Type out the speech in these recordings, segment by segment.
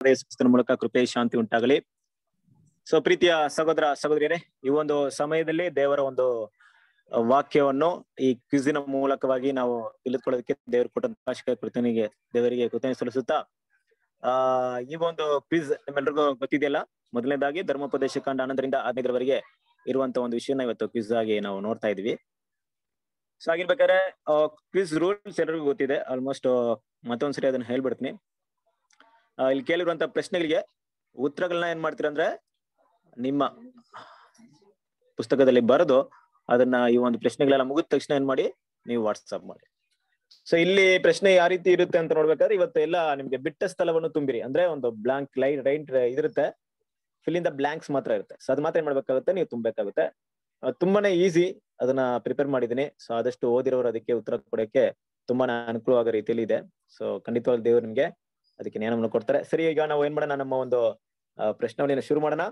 ಯೇಸುಕ್ರಿಸ್ತನ ಮೂಲಕ ಕೃಪೆ ಶಾಂತಿ ಉಂಟಾಗಲಿ ಸೊ ಪ್ರೀತಿಯ ಸಹೋದರ ಸಹೋದರಿಯರೇ ಈ ಒಂದು ಸಮಯದಲ್ಲಿ ದೇವರ ಒಂದು ವಾಕ್ಯವನ್ನು ಈ ಕ್ವಿಜಿನ ಮೂಲಕವಾಗಿ ನಾವು ತಿಳಿದುಕೊಳ್ಳೋದಕ್ಕೆ ದೇವರು ಕೊಟ್ಟಂತ ಅವಕಾಶ ಕೃತನಿಗೆ ದೇವರಿಗೆ ಕೃತಜ್ಞತೆ ಸಲ್ಲಿಸುತ್ತಾ ಆ ಈ ಒಂದು ಕ್ವಿಜ್ ನಿಮ್ಮೆಲ್ಲರಿಗೂ ಗೊತ್ತಿದೆಯಲ್ಲ ಮೊದಲನೇದಾಗಿ ಧರ್ಮೋಪದೇಶ ಕಾಂಡ ಹನ್ನೊಂದರಿಂದ ಹದಿನೈದರವರೆಗೆ ಇರುವಂತ ಒಂದು ವಿಷಯನ ಇವತ್ತು ಕ್ವಿಜ್ ಆಗಿ ನಾವು ನೋಡ್ತಾ ಇದೀವಿ ಸೊ ಆಗಿರ್ಬೇಕಾದ್ರೆ ಕ್ವಿಜ್ ರೂಲ್ಸ್ ಎಲ್ಲರಿಗೂ ಗೊತ್ತಿದೆ ಆಲ್ಮೋಸ್ಟ್ ಮತ್ತೊಂದ್ಸರಿ ಅದನ್ನ ಹೇಳ್ಬಿಡ್ತೀನಿ ಆ, ಇಲ್ಲಿ ಕೇಳಿರುವಂತ ಪ್ರಶ್ನೆಗಳಿಗೆ ಉತ್ತರಗಳನ್ನ ಏನ್ ಮಾಡ್ತೀರಾ ಅಂದ್ರೆ ನಿಮ್ಮ ಪುಸ್ತಕದಲ್ಲಿ ಬರೆದು ಅದನ್ನ ಈ ಒಂದು ಪ್ರಶ್ನೆಗಳೆಲ್ಲ ಮುಗಿದ ತಕ್ಷಣ ಏನ್ ಮಾಡಿ ನೀವು ವಾಟ್ಸ್ಆಪ್ ಮಾಡಿ ಸೊ ಇಲ್ಲಿ ಪ್ರಶ್ನೆ ಯಾವ ರೀತಿ ಇರುತ್ತೆ ಅಂತ ನೋಡ್ಬೇಕಾದ್ರೆ ಇವತ್ತು ಎಲ್ಲ ನಿಮ್ಗೆ ಬಿಟ್ಟ ಸ್ಥಳವನ್ನು ತುಂಬಿರಿ ಅಂದ್ರೆ ಒಂದು ಬ್ಲಾಂಕ್ ಲೈನ್ ರೈಟ್ ಇದಿರುತ್ತೆ ಫಿಲ್ ಇನ್ ದ ಬ್ಲಾಂಕ್ಸ್ ಮಾತ್ರ ಇರುತ್ತೆ ಸೊ ಅದು ಮಾತ್ರ ಏನ್ ಮಾಡ್ಬೇಕಾಗುತ್ತೆ ನೀವು ತುಂಬಬೇಕಾಗುತ್ತೆ ಆ, ತುಂಬಾನೇ ಈಸಿ ಅದನ್ನ ಪ್ರಿಪೇರ್ ಮಾಡಿದೀನಿ ಸೊ ಆದಷ್ಟು ಓದಿರೋರು ಅದಕ್ಕೆ ಉತ್ತರ ಕೊಡಕ್ಕೆ ತುಂಬಾನೇ ಅನುಕೂಲವಾಗೋ ರೀತಿಯಲ್ಲಿ ಇದೆ ಸೊ ಖಂಡಿತವಾಗ್ಲೂ ದೇವ್ರು ನಿಮ್ಗೆ ಅದಕ್ಕೆ ಜ್ಞಾನವನ್ನು ಕೊಡ್ತಾರೆ ಸರಿ ಈಗ ನಾವು ಏನ್ ಮಾಡೋಣ ನಮ್ಮ ಒಂದು ಆ, ಪ್ರಶ್ನಾವಳಿಯನ್ನು ಶುರು ಮಾಡೋಣ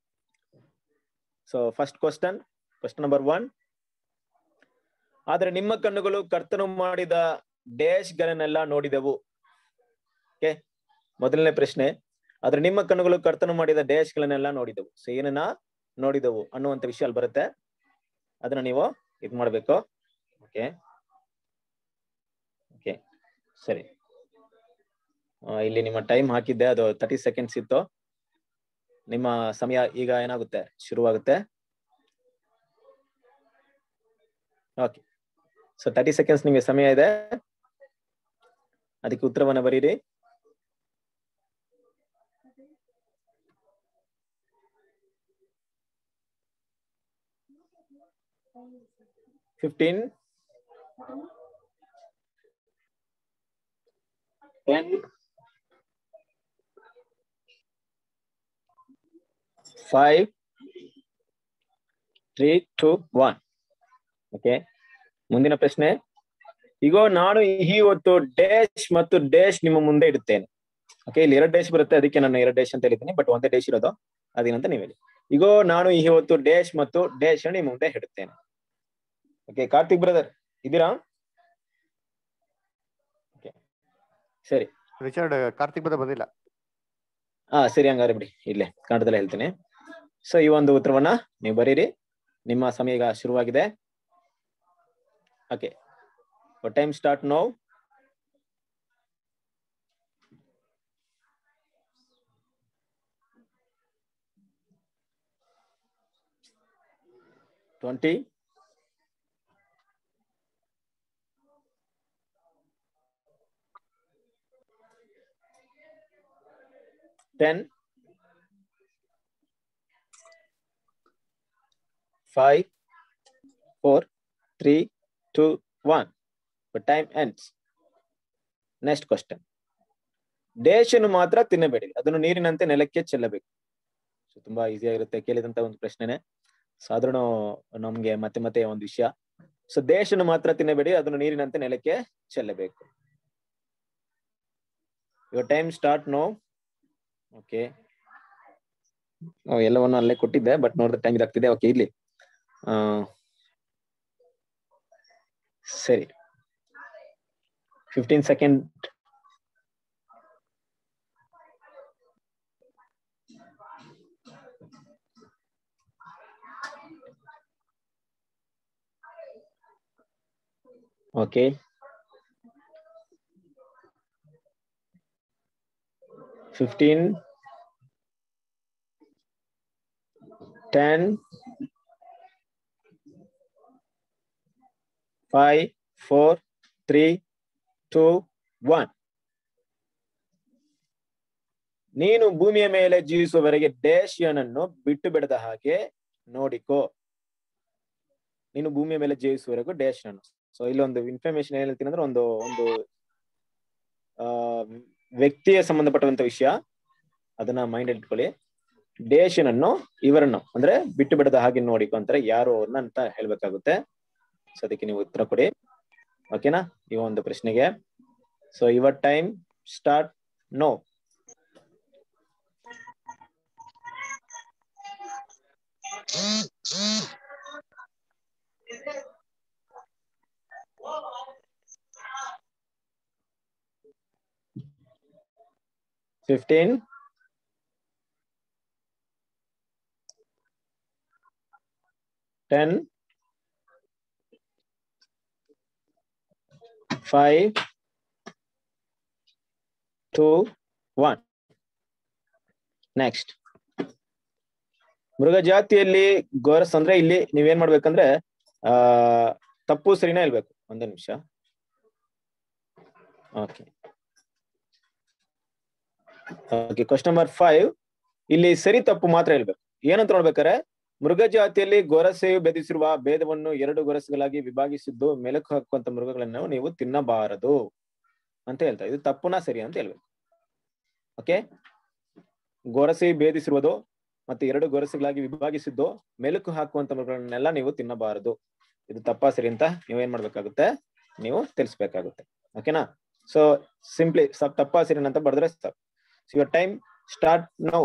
so first question question number one ಆದ್ರೆ ನಿಮ್ಮ ಕಣ್ಣುಗಳು ಕರ್ತನು ಮಾಡಿದ ಡ್ಯಾಶ್ ಗಳನ್ನೆಲ್ಲ ನೋಡಿದೆವು ಓಕೆ ಮೊದಲನೇ ಪ್ರಶ್ನೆ ಆದ್ರೆ ನಿಮ್ಮ ಕಣ್ಣುಗಳು ಕರ್ತನು ಮಾಡಿದ ಡ್ಯಾಶ್ ಗಳನ್ನೆಲ್ಲ ನೋಡಿದೆವು ಸೊ ಏನನ್ನ ನೋಡಿದೆವು ಅನ್ನುವಂತ ವಿಷಯ ಅಲ್ಲಿ ಬರುತ್ತೆ ಅದನ್ನ ನೀವು ಇದ್ ಮಾಡ್ಬೇಕು ಓಕೆ ಓಕೆ ಸರಿ ಆ, ಇಲ್ಲಿ ನಿಮ್ಮ ಟೈಮ್ ಹಾಕಿದ್ದೆ ಅದು ತರ್ಟಿ ಸೆಕೆಂಡ್ಸ್ ಇತ್ತು ನಿಮ್ಮ ಸಮಯ ಈಗ ಏನಾಗುತ್ತೆ ಶುರುವಾಗುತ್ತೆ ಓಕೆ ಸೊ ತರ್ಟಿ ಸೆಕೆಂಡ್ಸ್ ನಿಮಗೆ ಸಮಯ ಇದೆ ಅದಕ್ಕೆ ಉತ್ತರವನ್ನ ಬರೀರಿ fifteen ten five three two one okay ಮುಂದಿನ ಪ್ರಶ್ನೆ ಈಗ ನಾನು ಈ ಹೊತ್ತು ಡ್ಯಾಶ್ ಮತ್ತು ಡ್ಯಾಶ್ ನಿಮ್ಮ ಮುಂದೆ ಇಡುತ್ತೇನೆ ಓಕೆ ಇಲ್ಲಿ ಎರಡು ಡ್ಯಾಶ್ ಬರುತ್ತೆ ಅದಕ್ಕೆ ನಾನು ಎರಡು ಡ್ಯಾಶ್ ಅಂತ ಹೇಳಿದ್ದೀನಿ ಬಟ್ ಒಂದೇ ಡ್ಯಾಶ್ ಇರೋದು ಅದೇನಂತ ನೀವು ಹೇಳಿ ಈಗ ನಾನು ಈ ಹೊತ್ತು ಡ್ಯಾಶ್ ಮತ್ತು ಡ್ಯಾಶ್ ನಿಮ್ಮ ಮುಂದೆ ಇಡುತ್ತೇನೆ ಓಕೆ ಕಾರ್ತಿಕ್ ಬ್ರದರ್ ಇದ್ದೀರಾ ಓಕೆ ಸರಿ ರಿಚರ್ಡ್ ಕಾರ್ತಿಕ್ ಬದ ಬಂದಿಲ್ಲ ಹಾ ಸರಿ ಹಂಗಾರೆ ಬಿಡಿ ಇಲ್ಲೇ ಕನ್ನಡದಲ್ಲೇ ಹೇಳ್ತೀನಿ ಸೊ ಈ ಒಂದು ಉತ್ತರವನ್ನ ನೀವು ಬರೀರಿ ನಿಮ್ಮ ಸಮಯ ಈಗ ಶುರುವಾಗಿದೆ okay time start now twenty ten five, four, three, two, one. The time ends. Next question ಡೇಶನ್ನು ಮಾತ್ರ ತಿನ್ನಬೇಡಿ ಅದನ್ನು ನೀರಿನಂತೆ ನೆಲಕ್ಕೆ ಚೆಲ್ಲಬೇಕು ಸೊ ತುಂಬಾ ಈಸಿ ಆಗಿರುತ್ತೆ ಕೇಳಿದಂತ ಒಂದು ಪ್ರಶ್ನೆನೆ ಸಾಧಾರಣ ನಮ್ಗೆ ಮತ್ತೆ ಮತ್ತೆ ಒಂದು ವಿಷಯ ಸೊ ದೇಶನ್ನು ಮಾತ್ರ ತಿನ್ನಬೇಡಿ ಅದನ್ನು ನೀರಿನಂತೆ ನೆಲಕ್ಕೆ ಚೆಲ್ಲಬೇಕು ಇವಾಗ ಟೈಮ್ ಸ್ಟಾರ್ಟ್ ನೋ ಓಕೆ ಎಲ್ಲವನ್ನು ಅಲ್ಲೇ ಕೊಟ್ಟಿದ್ದೆ ಬಟ್ ನೋಡಿದ್ರೆ ಟೈಮ್ ಇದಾಗ್ತಿದೆ ಓಕೆ ಇಲ್ಲಿ ಆ, ಸರಿ fifteen second okay fifteen ten five four three two one ನೀನು ಭೂಮಿಯ ಮೇಲೆ ಜೀವಿಸುವವರೆಗೆ ಡೇಶಿಯನನ್ನು ಬಿಟ್ಟು ಬಿಡದ ಹಾಗೆ ನೋಡಿಕೋ ನೀನು ಭೂಮಿಯ ಮೇಲೆ ಜೀವಿಸುವವರೆಗೂ ಡೇಶಿಯನ್ ಸೊ ಇಲ್ಲೊಂದು ಇನ್ಫಾರ್ಮೇಶನ್ ಏನ್ ಹೇಳ್ತೀನಿ ಅಂದ್ರೆ ಒಂದು ಒಂದು ಆ ವ್ಯಕ್ತಿಯ ಸಂಬಂಧಪಟ್ಟಂತ ವಿಷಯ ಅದನ್ನ ಮೈಂಡ್ ಇಟ್ಕೊಳ್ಳಿ ಡೇಶನನ್ನು ಇವರನ್ನು ಅಂದ್ರೆ ಬಿಟ್ಟು ಬಿಡದ ಹಾಗೆ ನೋಡಿಕೊ ಅಂತಾರೆ ಯಾರು ಅವ್ರನ್ನ ಅಂತ ಹೇಳ್ಬೇಕಾಗುತ್ತೆ ಸೊ ಅದಕ್ಕೆ ನೀವು ಉತ್ತರ ಕೊಡಿ ಓಕೆನಾ ಈ ಒಂದು ಪ್ರಶ್ನೆಗೆ so your time start now fifteen ten five two one next ಮೃಗ ಜಾತಿಯಲ್ಲಿ ಗೋರಸ್ ಅಂದ್ರೆ ಇಲ್ಲಿ ನೀವೇನ್ ಮಾಡ್ಬೇಕಂದ್ರೆ ಆ ತಪ್ಪು ಸರಿನಾ ಇಲ್ಬೇಕು ಒಂದೇ ನಿಮಿಷ okay okay question number five ಇಲ್ಲಿ ಸರಿ ತಪ್ಪು ಮಾತ್ರ ಹೇಳ್ಬೇಕು ಏನಂತ ನೋಡ್ಬೇಕಾರೆ ಮೃಗ ಜಾತಿಯಲ್ಲಿ ಗೊರಸೆಯು ಬೆದಿಸಿರುವ ಭೇದವನ್ನು ಎರಡು ಗೊರಸುಗಳಾಗಿ ವಿಭಾಗಿಸಿದ್ದು ಮೆಲುಕು ಹಾಕುವಂತ ಮೃಗಗಳನ್ನು ನೀವು ತಿನ್ನಬಾರದು ಅಂತ ಹೇಳ್ತಾ ಇದು ತಪ್ಪುನಾ ಸರಿ ಅಂತ ಹೇಳ್ಬೇಕು ಓಕೆ ಗೊರಸೆ ಭೇದಿಸಿರುವುದು ಮತ್ತೆ ಎರಡು ಗೊರಸುಗಳಾಗಿ ವಿಭಾಗಿಸಿದ್ದು ಮೆಲುಕು ಹಾಕುವಂತ ಮೃಗಗಳನ್ನೆಲ್ಲ ನೀವು ತಿನ್ನಬಾರದು ಇದು ತಪ್ಪಾ ಸರಿ ಅಂತ ನೀವು ಏನ್ ಮಾಡ್ಬೇಕಾಗುತ್ತೆ ನೀವು ತಿಳಿಸ್ಬೇಕಾಗುತ್ತೆ ಓಕೆನಾ ಸೊ ಸಿಂಪ್ಲಿ ತಪ್ಪಾ ಸರಿ ಅಂತ ಬರೆದ್ರೆ ಸಾಕು so your time start now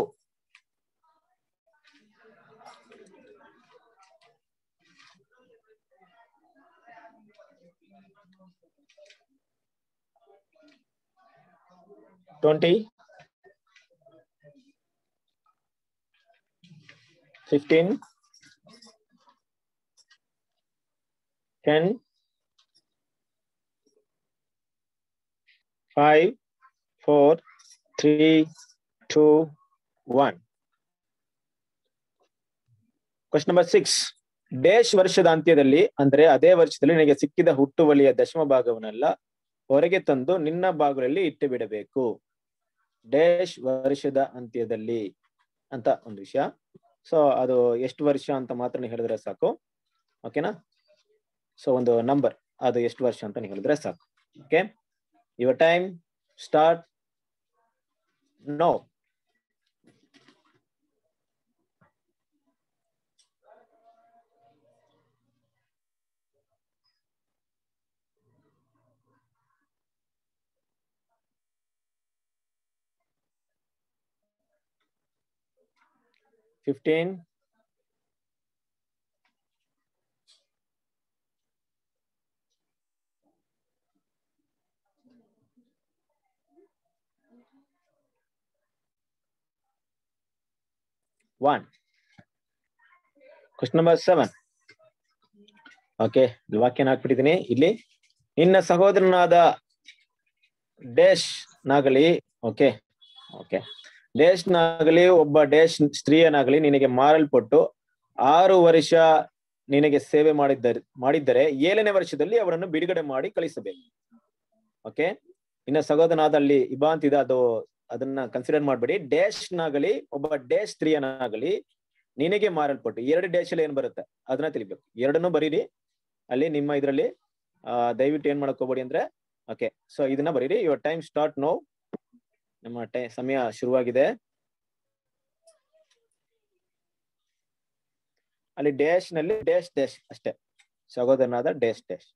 twenty fifteen ten five four three two one question number six dash ವರ್ಷದ ಅಂತ್ಯದಲ್ಲಿ ಅಂದ್ರೆ ಅದೇ ವರ್ಷದಲ್ಲಿ ನಿನಗೆ ಸಿಕ್ಕಿದ ಹುಟ್ಟುವಳಿಯ ದಶಮ ಭಾಗವನ್ನೆಲ್ಲ ಹೊರಗೆ ತಂದು ನಿನ್ನ ಬಾಗಿಲಲ್ಲಿ ಇಟ್ಟು ಬಿಡಬೇಕು ಡೇಶ್ ವರ್ಷದ ಅಂತ್ಯದಲ್ಲಿ ಅಂತ ಒಂದು ವಿಷಯ ಸೊ ಅದು ಎಷ್ಟು ವರ್ಷ ಅಂತ ಮಾತ್ರ ನೀವು ಹೇಳಿದ್ರೆ ಸಾಕು ಓಕೆನಾ ಸೊ ಒಂದು ನಂಬರ್ ಅದು ಎಷ್ಟು ವರ್ಷ ಅಂತ ನೀವು ಹೇಳಿದ್ರೆ ಸಾಕು okay your time start now fifteen one question number seven okay ವಾಕ್ಯನ ಹಾಕ್ಬಿಟ್ಟಿದ್ದೀನಿ ಇಲ್ಲಿ ನಿನ್ನ ಸಹೋದರನಾದ ಡೇಶ್ ನಾಗಲಿ ಓಕೆ ಓಕೆ ಡೇಶ್ ನಾಗಲಿ ಒಬ್ಬ ಡೇಶ್ ಸ್ತ್ರೀಯನಾಗಲಿ ನಿನಗೆ ಮಾರಲ್ಪಟ್ಟು ಆರು ವರ್ಷ ನಿನಗೆ ಸೇವೆ ಮಾಡಿದ್ದರೆ ಮಾಡಿದ್ದರೆ ಏಳನೇ ವರ್ಷದಲ್ಲಿ ಅವರನ್ನು ಬಿಡುಗಡೆ ಮಾಡಿ ಕಳಿಸಬೇಕು ಓಕೆ ಇನ್ನ ಸಹೋದರನಾದ ಅಲ್ಲಿ ಇಬಾ ಅಂತಿದೆ ಅದು ಅದನ್ನ ಕನ್ಸಿಡರ್ ಮಾಡ್ಬೇಡಿ ಡೇಶ್ ನಾಗಲಿ ಒಬ್ಬ ಡೇಶ್ ಸ್ತ್ರೀಯನಾಗಲಿ ನಿನಗೆ ಮಾರಲ್ಪಟ್ಟು ಎರಡು ಡೇಶ್ ಅಲ್ಲಿ ಏನ್ ಬರುತ್ತೆ ಅದನ್ನ ತಿಳಿಬೇಕು ಎರಡನ್ನೂ ಬರೀರಿ ಅಲ್ಲಿ ನಿಮ್ಮ ಇದ್ರಲ್ಲಿ ಆ ದಯವಿಟ್ಟು ಏನ್ ಮಾಡಕ್ ಹೋಗ್ಬೇಡಿ ಅಂದ್ರೆ ಓಕೆ ಸೊ ಇದನ್ನ ಬರೀರಿ ಯುವರ್ ಟೈಮ್ ಸ್ಟಾರ್ಟ್ ನೋ ನಮ್ಮ ಟೈ ಸಮಯ ಶುರುವಾಗಿದೆ ಅಲ್ಲಿ ಡ್ಯಾಶ್ ನಲ್ಲಿ ಡ್ಯಾಶ್ ಡ್ಯಾಶ್ ಅಷ್ಟೇ ಸಹೋದರನಾದ ಡ್ಯಾಶ್ ಡ್ಯಾಶ್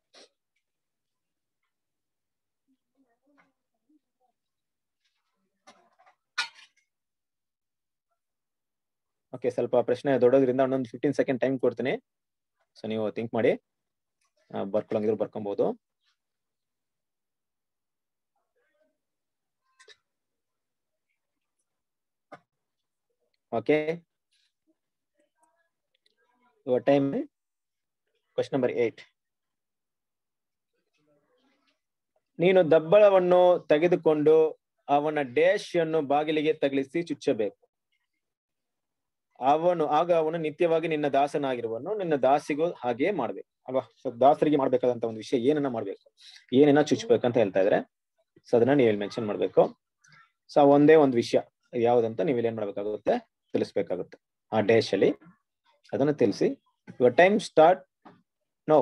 ಓಕೆ ಸ್ವಲ್ಪ ಪ್ರಶ್ನೆ ದೊಡ್ಡೋದ್ರಿಂದ ಒಂದೊಂದು ಫಿಫ್ಟೀನ್ ಸೆಕೆಂಡ್ ಟೈಮ್ ಕೊಡ್ತೀನಿ ಸೊ ನೀವು ಥಿಂಕ್ ಮಾಡಿ ಬರ್ಕೊಳಂಗಿದ್ರು ಬರ್ಕೊಬಹುದು okay your time question number eight ನೀನು ದಬ್ಬಳವನ್ನು ತೆಗೆದುಕೊಂಡು ಅವನ ಡ್ಯಾಶ್ ಅನ್ನು ಬಾಗಿಲಿಗೆ ತಗಲಿಸಿ ಚುಚ್ಚಬೇಕು ಅವನು ಆಗ ಅವನು ನಿತ್ಯವಾಗಿ ನಿನ್ನ ದಾಸನಾಗಿರುವನು ನಿನ್ನ ದಾಸಿಗೂ ಹಾಗೆ ಮಾಡ್ಬೇಕು ಅಲ್ವಾ ಸೊ ದಾಸರಿಗೆ ಮಾಡ್ಬೇಕಾದಂತ ಒಂದು ವಿಷಯ ಏನನ್ನ ಮಾಡ್ಬೇಕು ಏನನ್ನ ಚುಚ್ಬೇಕಂತ ಹೇಳ್ತಾ ಇದ್ರೆ ಸೊ ಅದನ್ನ ನೀವು ಮೆನ್ಷನ್ ಮಾಡ್ಬೇಕು ಸೊ ಒಂದೇ ಒಂದು ವಿಷಯ ಯಾವ್ದಂತ ನೀವು ಇಲ್ಲಿ ಏನ್ ಮಾಡ್ಬೇಕಾಗುತ್ತೆ ತಿಳಿಸ್ಬೇಕಾಗುತ್ತೆ ಆ ಡ್ಯಾಶ್ ಅಲ್ಲಿ ಅದನ್ನ ತಿಳಿಸಿ your time start now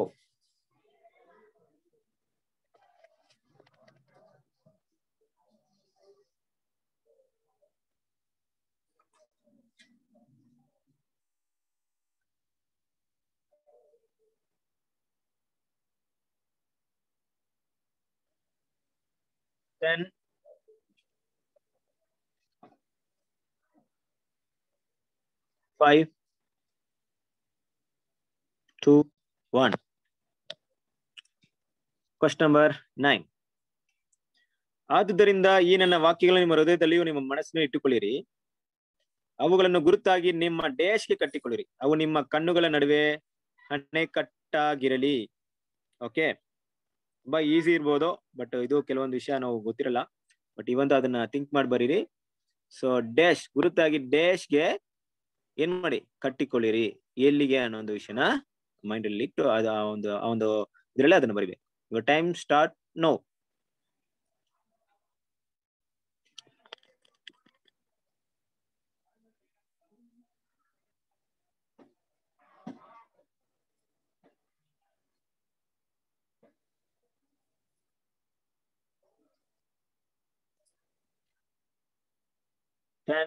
ten five two one question number nine ಆದುದರಿಂದ ಈ ನನ್ನ ವಾಕ್ಯಗಳನ್ನು ನಿಮ್ಮ ಹೃದಯದಲ್ಲಿಯೂ ನಿಮ್ಮ ಮನಸ್ಸಿನ ಇಟ್ಟುಕೊಳ್ಳಿರಿ ಅವುಗಳನ್ನು ಗುರುತಾಗಿ ನಿಮ್ಮ ಡೇಶ್ಗೆ ಕಟ್ಟಿಕೊಳ್ಳಿರಿ ಅವು ನಿಮ್ಮ ಕಣ್ಣುಗಳ ನಡುವೆ ಅಣೆಕಟ್ಟಾಗಿರಲಿ ಓಕೆ ತುಂಬಾ ಈಸಿ ಇರ್ಬೋದು ಬಟ್ ಇದು ಕೆಲವೊಂದು ವಿಷಯ ನಾವು ಗೊತ್ತಿರಲ್ಲ ಬಟ್ ಇವಂತ ಅದನ್ನ ಥಿಂಕ್ ಮಾಡಿ ಬರೀರಿ ಸೊ ಡ್ಯಾಶ್ ಗುರುತಾಗಿ ಡ್ಯಾಶ್ಗೆ ಏನ್ ಮಾಡಿ ಕಟ್ಟಿಕೊಳ್ಳಿರಿ ಎಲ್ಲಿಗೆ ಅನ್ನೋ ಒಂದು ವಿಷಯನ ಮೈಂಡ್ ಅಲ್ಲಿ ಇಟ್ಟು ಅದು ಆ ಒಂದು ಆ ಒಂದು ಇದ್ರಲ್ಲೇ ಅದನ್ನ ಬರಿಬೇಕು ಇವಾಗ time start now ten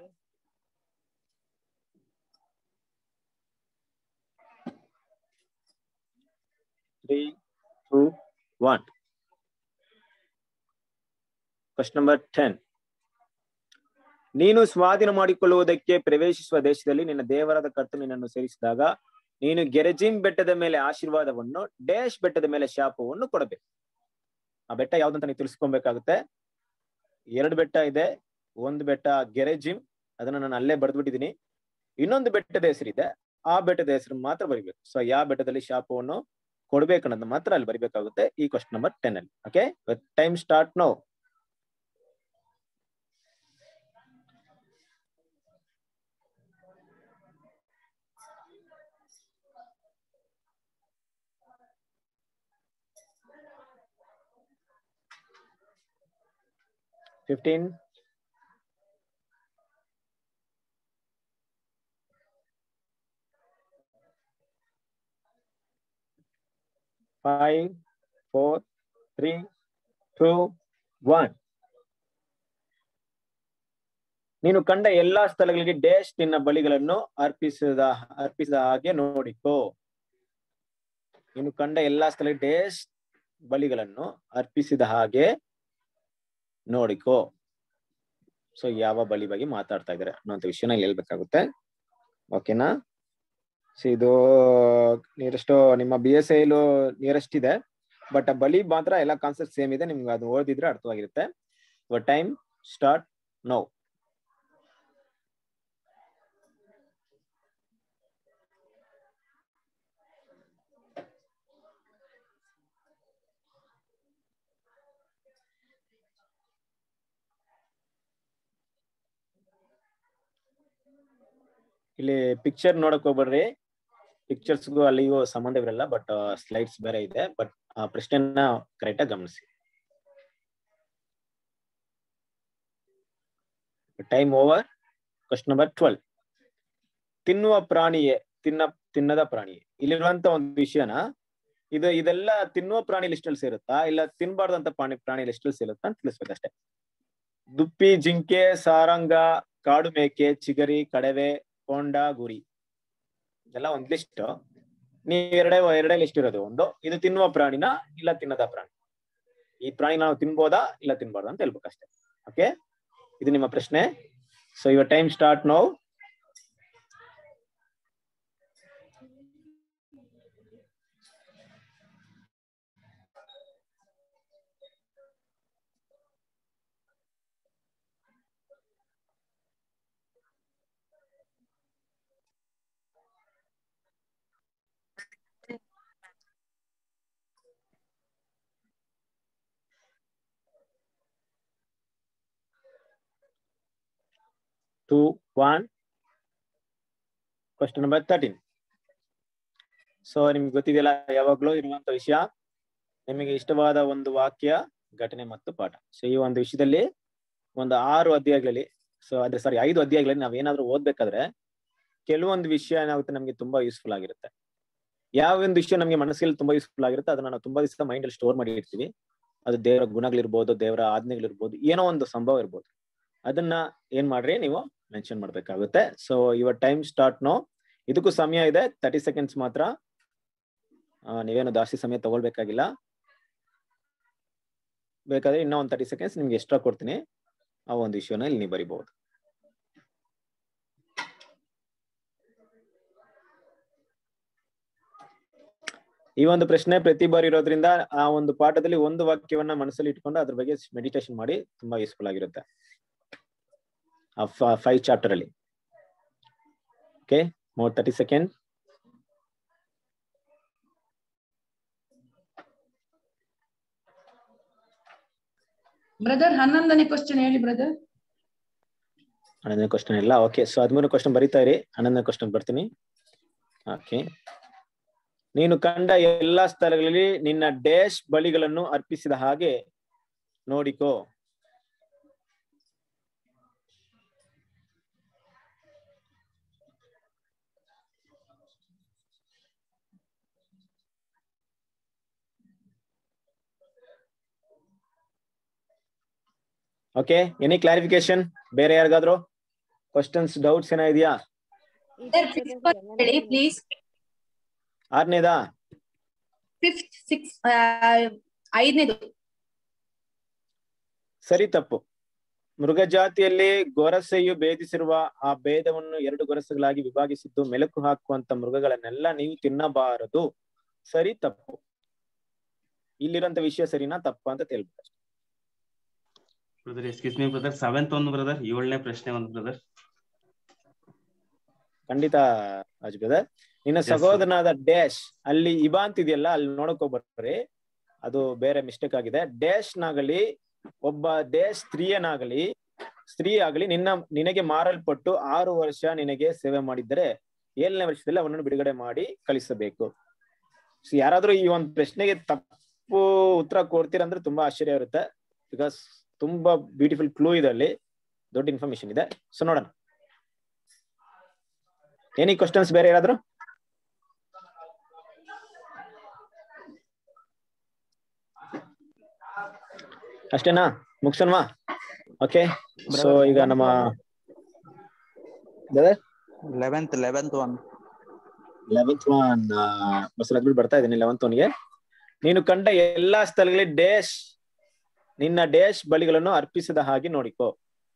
three two one question number ten ನೀನು ಸ್ವಾಧೀನ ಮಾಡಿಕೊಳ್ಳುವುದಕ್ಕೆ ಪ್ರವೇಶಿಸುವ ದೇಶದಲ್ಲಿ ನಿನ್ನ ದೇವರಾದ ಕರ್ತನು ನಿನ್ನನ್ನು ಸೇರಿಸಿದಾಗ ನೀನು ಗೆರೆಜಿಮ್ ಬೆಟ್ಟದ ಮೇಲೆ ಆಶೀರ್ವಾದವನ್ನು ಡೇಶ್ ಬೆಟ್ಟದ ಮೇಲೆ ಶಾಪವನ್ನು ಕೊಡಬೇಕು ಆ ಬೆಟ್ಟ ಯಾವ್ದಂತ ನೀವು ತಿಳಿಸ್ಕೊಬೇಕಾಗುತ್ತೆ ಎರಡು ಬೆಟ್ಟ ಇದೆ ಒಂದು ಬೆಟ್ಟ ಗೆರೆಜಿಮ್ ಅದನ್ನ ನಾನು ಅಲ್ಲೇ ಬರೆದ್ಬಿಟ್ಟಿದೀನಿ ಇನ್ನೊಂದು ಬೆಟ್ಟದ ಹೆಸರಿದೆ ಆ ಬೆಟ್ಟದ ಹೆಸರು ಮಾತ್ರ ಬರಿಬೇಕು ಸೊ ಯಾವ ಬೆಟ್ಟದಲ್ಲಿ ಶಾಪವನ್ನು ಕೊಡ್ಬೇಕು ಅನ್ನೋದು ಮಾತ್ರ ಅಲ್ಲಿ ಬರಿಬೇಕಾಗುತ್ತೆ ಈ ಕ್ವಶನ್ ನಂಬರ್ ಟೆನ್ ಅಲ್ಲಿ okay time start now fifteen five four three two one ನೀನು ಕಂಡ ಎಲ್ಲಾ ಸ್ಥಳಗಳಿಗೆ ಡೇಶ್ ನಿನ್ನ ಬಲಿಗಳನ್ನು ಅರ್ಪಿಸಿದ ಅರ್ಪಿಸಿದ ಹಾಗೆ ನೋಡಿಕೋ ನೀನು ಕಂಡ ಎಲ್ಲಾ ಸ್ಥಳಗಳಿಗೆ ಡೇಶ್ ಬಲಿಗಳನ್ನು ಅರ್ಪಿಸಿದ ಹಾಗೆ ನೋಡಿಕೋ ಸೊ ಯಾವ ಬಲಿ ಬಗ್ಗೆ ಮಾತಾಡ್ತಾ ಇದಾರೆ ಅನ್ನೋಂಥ ವಿಷಯನ ಇಲ್ಲಿ ಹೇಳ್ಬೇಕಾಗುತ್ತೆ ಓಕೆನಾ ಸೊ ಇದು ನಿಯರೆಸ್ಟ್ ನಿಮ್ಮ ಬಿ ಎಸ್ ಐಲು ನಿಯರೆಸ್ಟ್ ಇದೆ ಬಟ್ ಆ ಬಲಿ ಮಾತ್ರ ಎಲ್ಲ ಕಾನ್ಸೆಪ್ಟ್ ಸೇಮ್ ಇದೆ ನಿಮ್ಗೆ ಅದು ಓದಿದ್ರೆ ಅರ್ಥವಾಗಿರುತ್ತೆ ಟೈಮ್ ಸ್ಟಾರ್ಟ್ ನೋ ಇಲ್ಲಿ ಪಿಕ್ಚರ್ ನೋಡಕ್ ಹೋಗ್ಬೇಡ್ರಿ ಪಿಕ್ಚರ್ಸ್ಗೂ ಅಲ್ಲಿಗೂ ಸಂಬಂಧವಿರಲ್ಲ ಬಟ್ ಸ್ಲೈಡ್ಸ್ ಬೇರೆ ಇದೆ ಬಟ್ ಆ ಪ್ರಶ್ನೆನ ಕರೆಕ್ಟ್ ಆಗಿ ಗಮನಿಸಿ time over question number twelve ತಿನ್ನುವ ಪ್ರಾಣಿಯೇ ತಿನ್ನ ತಿನ್ನದ ಪ್ರಾಣಿಯೇ ಇಲ್ಲಿರುವಂತ ಒಂದು ವಿಷಯನ ಇದು ಇದೆಲ್ಲ ತಿನ್ನುವ ಪ್ರಾಣಿ ಲಿಸ್ಟ್ ಅಲ್ಲಿ ಸೇರುತ್ತಾ ಇಲ್ಲ ತಿನ್ಬಾರ್ದಂತ ಪ್ರಾಣಿ ಪ್ರಾಣಿ ಲಿಸ್ಟ್ ಅಲ್ಲಿ ಸೇರುತ್ತಾ ಅಂತ ತಿಳಿಸ್ಬೇಕಷ್ಟೇ ದುಪ್ಪಿ ಜಿಂಕೆ ಸಾರಂಗ ಕಾಡು ಮೇಕೆ ಚಿಗರಿ ಕಡವೆ ಕೊಂಡ ಗುರಿ ಇದೆಲ್ಲ ಒಂದ್ ಲಿಸ್ಟ್ ನೀವ್ ಎರಡೇ ಎರಡೇ ಲಿಸ್ಟ್ ಇರೋದು ಒಂದು ಇದು ತಿನ್ನುವ ಪ್ರಾಣಿನ ಇಲ್ಲ ತಿನ್ನದ ಪ್ರಾಣಿ ಈ ಪ್ರಾಣಿ ನಾವು ತಿನ್ಬೋದಾ ಇಲ್ಲ ತಿನ್ಬಾರ್ದಾ ಅಂತ ಹೇಳ್ಬೇಕಷ್ಟೇ ಓಕೆ ಇದು ನಿಮ್ಮ ಪ್ರಶ್ನೆ so your time start now two one question number thirteen so ನಿಮ್ಗೆ ಗೊತ್ತಿದೆಯಲ್ಲ ಯಾವಾಗ್ಲೂ ಇರುವಂತ ವಿಷಯ ನಿಮಗೆ ಇಷ್ಟವಾದ ಒಂದು ವಾಕ್ಯ ಘಟನೆ ಮತ್ತು ಪಾಠ ಸೊ ಈ ಒಂದು ವಿಷಯದಲ್ಲಿ ಒಂದು ಆರು ಅಧ್ಯಾಯಗಳಲ್ಲಿ ಸೊ ಅದೇ ಸಾರಿ ಐದು ಅಧ್ಯಾಯಗಳಲ್ಲಿ ನಾವ್ ಏನಾದ್ರೂ ಓದ್ಬೇಕಾದ್ರೆ ಕೆಲವೊಂದು ವಿಷಯ ಏನಾಗುತ್ತೆ ನಮ್ಗೆ ತುಂಬಾ ಯೂಸ್ಫುಲ್ ಆಗಿರುತ್ತೆ ಯಾವ ಒಂದು ವಿಷಯ ನಮ್ಗೆ ಮನಸ್ಸಲ್ಲಿ ತುಂಬಾ ಯೂಸ್ಫುಲ್ ಆಗಿರುತ್ತೆ ಅದನ್ನ ನಾವು ತುಂಬಾ ದಿವಸ ಮೈಂಡ್ ಅಲ್ಲಿ ಸ್ಟೋರ್ ಮಾಡಿ ಇರ್ತೀವಿ ಅದು ದೇವರ ಗುಣಗಳಿರ್ಬೋದು ದೇವರ ಆಜ್ಞೆಗಳಿರ್ಬೋದು ಏನೋ ಒಂದು ಸಂಭವ ಇರ್ಬೋದು ಅದನ್ನ ಏನ್ ಮಾಡ್ರಿ ನೀವು ಮೆನ್ಷನ್ ಮಾಡ್ಬೇಕಾಗುತ್ತೆ so your time start now ಇದಕ್ಕೂ ಸಮಯ ಇದೆ ತರ್ಟಿ ಸೆಕೆಂಡ್ಸ್ ಮಾತ್ರ ನೀವೇನು ಜಾಸ್ತಿ ಸಮಯ ತಗೊಳ್ಬೇಕಾಗಿಲ್ಲ ಬೇಕಾದ್ರೆ ಇನ್ನೂ ಒಂದು ತರ್ಟಿ ಸೆಕೆಂಡ್ಸ್ ನಿಮ್ಗೆ ಎಕ್ಸ್ಟ್ರಾ ಕೊಡ್ತೀನಿ ಆ ಒಂದು ವಿಷಯನ ಇಲ್ಲಿ ನೀವು ಬರಿಬಹುದು ಈ ಒಂದು ಪ್ರಶ್ನೆ ಪ್ರತಿ ಬಾರಿ ಇರೋದ್ರಿಂದ ಆ ಒಂದು ಪಾಠದಲ್ಲಿ ಒಂದು ವಾಕ್ಯವನ್ನ ಮನಸ್ಸಲ್ಲಿ ಇಟ್ಕೊಂಡು ಅದ್ರ ಬಗ್ಗೆ ಮೆಡಿಟೇಷನ್ ಮಾಡಿ ತುಂಬಾ ಯೂಸ್ಫುಲ್ ಆಗಿರುತ್ತೆ ಆ ಫೈವ್ ಚಾಪ್ಟರ್ ಅಲ್ಲಿ okay more thirty second brother ಹನ್ನೊಂದನೇ ಕ್ವಶನ್ ಹೇಳಿ ಬ್ರದರ್ ಹನ್ನೊಂದನೇ ಕ್ವಶನ್ ಇಲ್ಲ ಓಕೆ ಸೊ ಹದಿಮೂರು ಕ್ವಶನ್ ಬರೀತಾ ಇರಿ ಹನ್ನೊಂದನೇ ಕ್ವಶನ್ ಬರ್ತೀನಿ ಓಕೆ ನೀನು ಕಂಡ ಎಲ್ಲಾ ಸ್ಥಳಗಳಲ್ಲಿ ನಿನ್ನ ಡ್ಯಾಶ್ ಬಲಿಗಳನ್ನು ಅರ್ಪಿಸಿದ ಹಾಗೆ ನೋಡಿಕೋ ಓಕೆ ಎನಿ ಕ್ಲಾರಿಫಿಕೇಶನ್ ಬೇರೆ ಯಾರಿಗಾದ್ರು ಕ್ವಶನ್ಸ್ ಡೌಟ್ಸ್ ಏನೋ ಇದೆಯಾ ಹೇಳಿ ಪ್ಲೀಸ್ ಆರನೇದಾ ಫಿಫ್ತ್ ಸಿಕ್ಸ್ ಐದನೇದು ಸರಿ ತಪ್ಪು ಮೃಗಜಾತಿಯಲ್ಲಿ ಗೊರಸೆಯು ಭೇದಿಸಿರುವ ಆ ಭೇದವನ್ನು ಎರಡು ಗೊರಸುಗಳಾಗಿ ವಿಭಾಗಿಸಿದ್ದು ಮೆಲುಕು ಹಾಕುವಂತ ಮೃಗಗಳನ್ನೆಲ್ಲ ನೀವು ತಿನ್ನಬಾರದು ಸರಿ ತಪ್ಪು ಇಲ್ಲಿರುವಂತ ವಿಷಯ ಸರಿನಾ ತಪ್ಪ ಅಂತ ತಿಳ್ಬೇಕು brother excuse me brother seventh ಒಂದು ಬ್ರದರ್ ಏಳನೇ ಪ್ರಶ್ನೆ ಒಂದು ಬ್ರದರ್ ಖಂಡಿತ ರಾಜ್ ಬ್ರದರ್ ನಿನ್ನ Yes, sir. ಸಹೋದರನಾದ ಡ್ಯಾಶ್ ಅಲ್ಲಿ ಇಬಾ ಅಂತಿದೆಯಲ್ಲ ಅಲ್ಲಿ ನೋಡಕ್ ಬರ್ರಿ ಅದು ಬೇರೆ ಮಿಸ್ಟೇಕ್ ಆಗಿದೆ ಡ್ಯಾಶ್ ನಾಗಲಿ ಒಬ್ಬ ಡ್ಯಾಶ್ ಸ್ತ್ರೀಯನಾಗಲಿ ಸ್ತ್ರೀ ಆಗಲಿ ನಿನ್ನ ನಿನಗೆ ಮಾರಲ್ಪಟ್ಟು ಆರು ವರ್ಷ ನಿನಗೆ ಸೇವೆ ಮಾಡಿದ್ದರೆ ಏಳನೇ ವರ್ಷದಲ್ಲಿ ಅವನನ್ನು ಬಿಡುಗಡೆ ಮಾಡಿ ಕಳಿಸಬೇಕು ಸೊ ಯಾರಾದ್ರೂ ಈ ಒಂದು ಪ್ರಶ್ನೆಗೆ ತಪ್ಪು ಉತ್ತರ ಕೊಡ್ತೀರಂದ್ರೆ ತುಂಬಾ ಆಶ್ಚರ್ಯ ಇರುತ್ತೆ ಬಿಕಾಸ್ ತುಂಬಾ ಬ್ಯೂಟಿಫುಲ್ ಕ್ಲೂ ಇದೆ ಅಲ್ಲಿ ದೊಡ್ಡ ಇನ್ಫಾರ್ಮೇಶನ್ ಇದೆ ಸೊ ನೋಡೋಣ ಎನಿ ಕ್ವಶನ್ಸ್ ಬೇರೆ ಯಾರಾದ್ರು ಅಷ್ಟೇನಾ ಮುಗ್ಸನ್ವಾ ಓಕೆ ಸೊ ಈಗ ನಮ್ಮ eleventh eleventh one eleventh one ಬಸರಾಗ್ಬಿಟ್ಟು ಬರ್ತಾ ಇದ್ದೀನಿ ಲೆವೆಂತ್ ಒನ್ಗೆ ನೀನು ಕಂಡ ಎಲ್ಲಾ ಸ್ಥಳಗಳಲ್ಲಿ ಡೇಶ್ ನಿನ್ನ ಡೇಶ್ ಬಲಿಗಳನ್ನು ಅರ್ಪಿಸಿದ ಹಾಗೆ ನೋಡಿಕೋ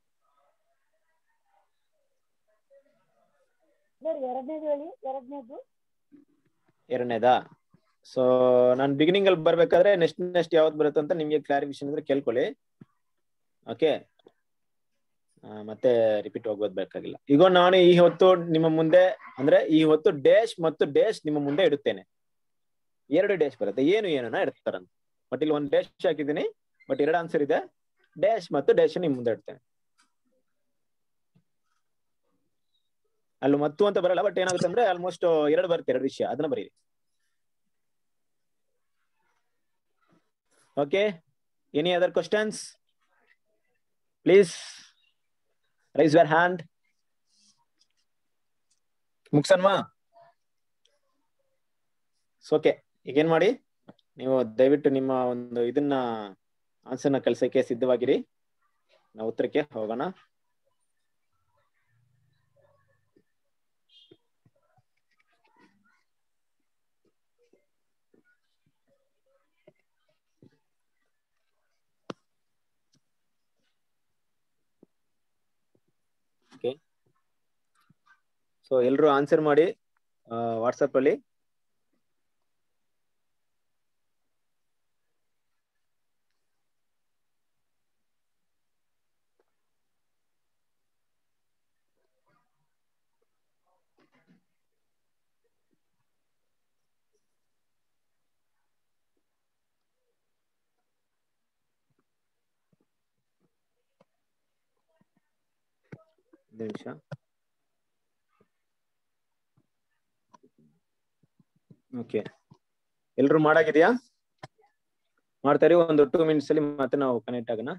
ಎರಡನೇದು ಹೇಳಿ ಎರಡನೇದು ಎರಡನೇದಾ ಸೊ ನಾನು ಬಿಗಿನಿಂಗ್ ಅಲ್ಲಿ ಬರ್ಬೇಕಾದ್ರೆ ನೆಕ್ಸ್ಟ್ ನೆಕ್ಸ್ಟ್ ಯಾವ್ದು ಬರುತ್ತೆ ಅಂತ ನಿಮ್ಗೆ ಕ್ಲಾರಿಫಿಕೇಶನ್ ಇದ್ರೆ ಕೇಳ್ಕೊಳ್ಳಿ ಓಕೆ ಮತ್ತೆ ರಿಪೀಟ್ ಹೋಗೋದ್ ಬೇಕಾಗಿಲ್ಲ ಈಗ ನಾನು ಈ ಹೊತ್ತು ನಿಮ್ಮ ಮುಂದೆ ಅಂದ್ರೆ ಈ ಹೊತ್ತು ಡೇಶ್ ಮತ್ತು ಡೇಶ್ ನಿಮ್ಮ ಮುಂದೆ ಇಡುತ್ತೇನೆ ಎರಡು ಡೇಶ್ ಬರುತ್ತೆ ಏನು ಏನನ್ನ ಇಡ್ತಾರಂತ ಬಟ್ ಇಲ್ಲಿ ಒಂದು ಡೇಶ್ ಹಾಕಿದ್ದೀನಿ ಬಟ್ ಎರಡು ಆನ್ಸರ್ ಇದೆ ಡೇಶ್ ಮತ್ತು ಡೇಶ್ ನಿಮ್ ಮುಂದೆ ಇಡ್ತೇನೆ ಅಲ್ಲಿ ಮತ್ತು ಅಂತ ಬರಲ್ಲ ಬಟ್ ಏನಾಗುತ್ತೆ ಅಂದ್ರೆ ಆಲ್ಮೋಸ್ಟ್ ಎರಡು ಬರುತ್ತೆ ಎರಡು ವಿಷಯ ಅದನ್ನ ಬರೀರಿ okay any other questions please raise your hand ಮುಗ್ಸನ್ವಾ ಓಕೆ ಈಗೇನ್ ಮಾಡಿ ನೀವು ದಯವಿಟ್ಟು ನಿಮ್ಮ ಒಂದು ಇದನ್ನ ಆನ್ಸರ್ನ ಕಳ್ಸಕ್ಕೆ ಸಿದ್ಧವಾಗಿರಿ ನಾವು ಉತ್ತರಕ್ಕೆ ಹೋಗೋಣ ಸೊ ಎಲ್ರು ಆನ್ಸರ್ ಮಾಡಿ ವಾಟ್ಸಪ್ ಅಲ್ಲಿ ಒಂದು ನಿಮಿಷ ಓಕೆ ಎಲ್ರು ಮಾಡಾಗಿದ್ಯಾ ಮಾಡ್ತಾರೆ ಒಂದು ಟೂ ಮಿನಿಟ್ಸ್ ಅಲ್ಲಿ ಮತ್ತೆ ನಾವು ಕನೆಕ್ಟ್ ಆಗೋಣ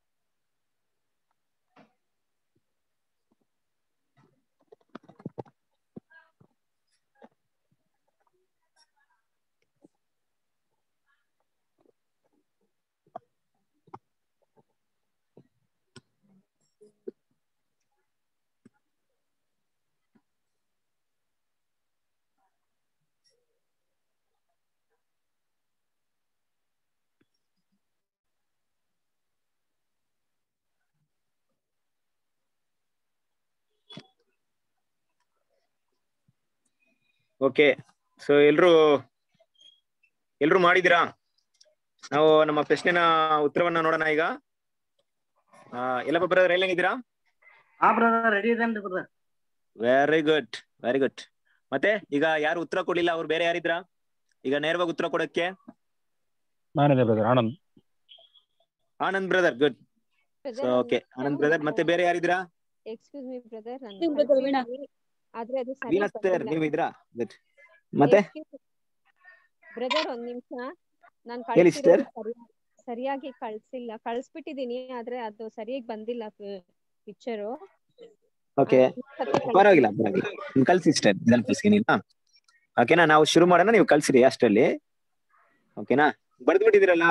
ಓಕೆ ಸೊ ಎಲ್ರು ಎಲ್ರು ಮಾಡಿದಿರಾ ನಾವು ನಮ್ಮ ಪ್ರಶ್ನೆನ ಉತ್ತರವನ್ನ ನೋಡೋಣ ಈಗ ಆ, ಎಲ್ಲಪ್ಪ ಬ್ರದರ್ ಎಲ್ಲಿದ್ದೀರಾ ಹಾ ಬ್ರದರ್ ರೆಡಿ ಇದೇನ್ರಿ brother very good very good ಮತ್ತೆ ಈಗ ಯಾರು ಉತ್ತರ ಕೊಡ್ಲಿಲ್ಲ ಅವ್ರು ಬೇರೆ ಯಾರಿದ್ರ ಈಗ ನೇರವಾಗಿ ಉತ್ತರ ಕೊಡಕ್ಕೆ ನಾನಿದೆ brother Anand Anand brother good so okay Anand brother ಮತ್ತೆ ಬೇರೆ ಯಾರಿದ್ರಾ excuse me brother Excuse brother, Veena. ಆದ್ರೆ ಅದು ವೀನಾ ಸರ್ ನೀವು ಇದ್ರಾ ಗುಡ್ ಮತ್ತೆ ಬ್ರದರ್ ಒಂದ್ ನಿಮಿಷ ನಾನ್ ಹೇಳಿ ಕಳ್ಸಿರೋದು ಸರಿ- ಸರಿಯಾಗಿ ಕಳ್ಸಿಲ್ಲ ಕಳ್ಸ್ಬಿಟ್ಟಿದೀನಿ ಆದ್ರೆ ಅದು ಸರಿಯಾಗಿ ಬಂದಿಲ್ಲ ಪಿಕ್ಚರು ಓಕೆ ಪರವಾಗಿಲ್ಲ ಪರವಾಗಿಲ್ಲ ನೀವು ಕಳ್ಸಿ ಸಿಸ್ಟರ್ ಇದನ್ನ ಕಳ್ಸ್ಕೇನಿಲ್ಲ ಓಕೆನಾ ನಾವು ಶುರು ಮಾಡೋಣ ನೀವು ಕಳ್ಸಿರಿ ಅಷ್ಟರಲ್ಲಿ ಓಕೆನಾ ಬರ್ದ್ಬಿಟ್ಟಿದಿರಲ್ಲ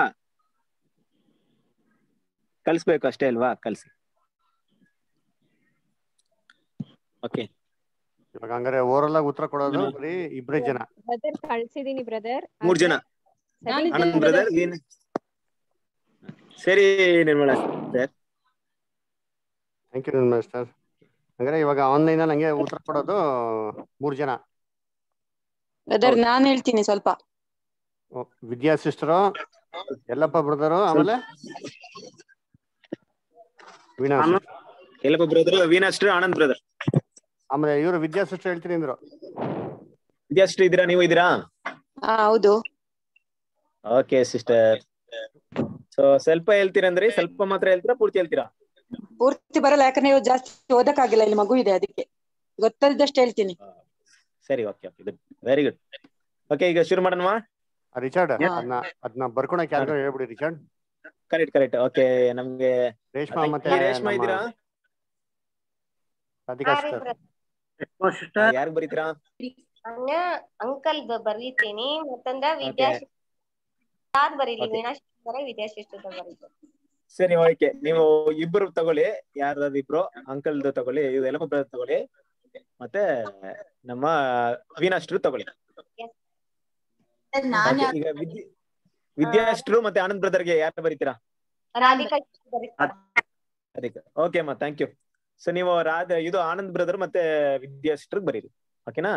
ಕಳ್ಸ್ಬೇಕು ಅಷ್ಟೇ ಅಲ್ವಾ ಕಳ್ಸಿ ಓಕೆ ಇವಾಗ ಹಂಗಾರೆ ಓವರಲ್ ಆಗಿ ಉತ್ತರ ಕೊಡೋದು ಬರೀ ಇಬ್ರೇ ಜನ ಬ್ರದರ್ ಕಳ್ಸಿದೀನಿ ಬ್ರದರ್ ಮೂರ್ ಜನ ಆನಂದ್ ಬ್ರದರ್ ಏನ್ ಸರಿ Nirmala sir thank you master ಹಂಗಾರೆ ಇವಾಗ ಆನ್ಲೈನ್ ಅಲ್ಲಿ ಹಂಗೆ ಉತ್ತರ ಕೊಡೋದು ಮೂರ್ ಜನ ಬ್ರದರ್ ನಾನ್ ಹೇಳ್ತೀನಿ ಸ್ವಲ್ಪ ಓ, ವಿದ್ಯಾ ಸಿಸ್ಟರು ಯಲ್ಲಪ್ಪ ಬ್ರದರು ಆಮೇಲೆ ವೀಣಾ sister. ಎಲ್ಲಪ್ಪ ಬ್ರದರ್ ವೀನಾಸ್ಟ್ರು ಆನಂದ್ ಬ್ರದರ್ ಆಮೇಲೆ ಇವರು ವಿದ್ಯಾ ಸಿಸ್ಟರ್ ಹೇಳ್ತೀನಿ ಅಂದ್ರು ವಿದ್ಯಾಶ್ರೀ ಇದ್ದೀರಾ ನೀವು ಇದ್ದೀರಾ ಹಾ ಹೌದು ಓಕೆ ಸಿಸ್ಟರ್ ಸೊ ಸ್ವಲ್ಪ ಹೇಳ್ತೀರಂದ್ರಿ ಸ್ವಲ್ಪ ಮಾತ್ರ ಹೇಳ್ತೀರಾ ಪೂರ್ತಿ ಹೇಳ್ತೀರಾ ಪೂರ್ತಿ ಬರಲ್ಲ ಯಾಕಂದ್ರೆ ಇವಾಗ ಜಾಸ್ತಿ ಓದಕ್ಕಾಗಿಲ್ಲ ಇಲ್ಲಿ ಮಗು ಇದೆ ಅದಕ್ಕೆ ಗೊತ್ತದಷ್ಟು ಹೇಳ್ತೀನಿ ಸರಿ okay okay good very good okay ಈಗ ಶುರು ಮಾಡೋಣವಾ ಆ, ರಿಚರ್ಡ್ ಹಾ. ಅದನ್ನ ಅದನ್ನ ಬರ್ಕೊಳಕ್ ಯಾರಿಗೋ ಹೇಳ್ಬಿಡಿ ರಿಚರ್ಡ್ ಕರೆಕ್ಟ್ ಕರೆಕ್ಟ್ ಓಕೆ ನಮ್ಗೆ ರೇಷ್ಮಾ ಮತ್ತೆ ಈ ರೇಷ್ಮಾ ನಮ್ಮ ಇದ್ದೀರಾ ರಾಧಿಕಾ ಸಿಸ್ಟರ್ ಯಾರು ಬರೀತೀರಾ ಅಂಕಲ್ ಬರೀತೀನಿ ಮತ್ತೊಂದ ವಿದ್ಯಾ ಯಾರು ಬರೀಲಿ Okay. ವೀಣಾ ಶಿಸ್ಟರ್ ವಿದ್ಯಾಶಿಷ್ಟ ಬರೀತೀನಿ ಸರಿ ಓಕೆ ನೀವು ಇಬ್ರು ತಗೊಳ್ಳಿ ಯಾರ್ದಾದ್ರು ಇಬ್ರು ಅಂಕಲ್ದು ತಗೊಳ್ಳಿ ಇದು ಎಲ್ಲ ಬ್ರದರ್ ತಗೊಳ್ಳಿ ಮತ್ತೆ ನಮ್ಮ ವೀನಾಷ್ಟ್ರು ತಗೊಳ್ಳಿ Okay, ಈಗ ವಿದ್ಯೆ ವಿದ್ಯಾಷ್ಟ್ರು ಮತ್ತೆ ಆನಂದ್ ಬ್ರದರ್ಗೆ ಯಾರು ಬರೀತೀರಾ ರಾಧಿಕಾ ಬರೀತಾರೆ ಅದಕ್ಕೆ ಓಕೆ ಅಮ್ಮ ಥ್ಯಾಂಕ್ ಯು ಸೊ ನೀವು ರಾಧ ಇದು ಆನಂದ್ ಬ್ರದರ್ ಮತ್ತೆ ವಿದ್ಯಾಷ್ಟ್ರಿಗೆ ಬರೀರಿ ಓಕೆನಾ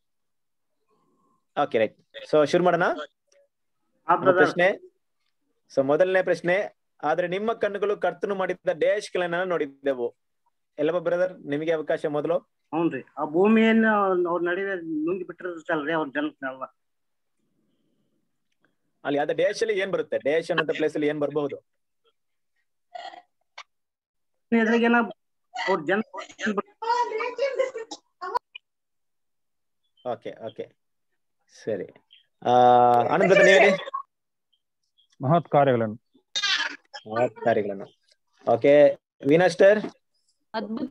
ಓಕೆ ರೈಟ್ ಸೊ ಶುರು ಮಾಡೋಣ ನಮ್ಮ ಪ್ರಶ್ನೆ ಸೊ ಮೊದಲನೇ ಪ್ರಶ್ನೆ ಆದ್ರೆ ನಿಮ್ಮ ಕಣ್ಣುಗಳು ಕರ್ತನು ಮಾಡಿದ್ದ ಗಳನ್ನ ನೋಡಿದ್ದೆವು ಎಲ್ಲಪ್ಪ ಬ್ರದರ್ ನಿಮಗೆ ಅವಕಾಶ ಮೊದಲು ಹ್ಞೂನ್ರಿ ಆ ಭೂಮಿಯನ್ನ ಅವ್ರ ನಡುವೆ ನುಂಗಿ ಬಿಟ್ಟಿರ್ತಲ್ರಿ ಅವ್ರ ಜನಕ್ಕೆಲ್ಲ ಅಲ್ಲಿ ಅದ ಡೇಶ್ ಅಲ್ಲಿ ಏನ್ ಬರುತ್ತೆ ಡೇಶ್ ಅನ್ನೋ ಪ್ಲೇಸ್ ಅಲ್ಲಿ ಏನ್ ಬರ್ಬಹುದು ಎದುರಿಗೇನ ಅವ್ರ ಜನ ಓಕೆ ಓಕೆ ಸರಿ ಆ ಆನಂದ್ ಬ್ರದರ್ ನೀವು ಹೇಳಿ ಮಹತ್ ಕಾರ್ಯಗಳನ್ನು ಮಹತ್ ಕಾರ್ಯಗಳನ್ನು ಓಕೆ ವೀನಾಸ್ಟರ್ ಅದ್ಭುತ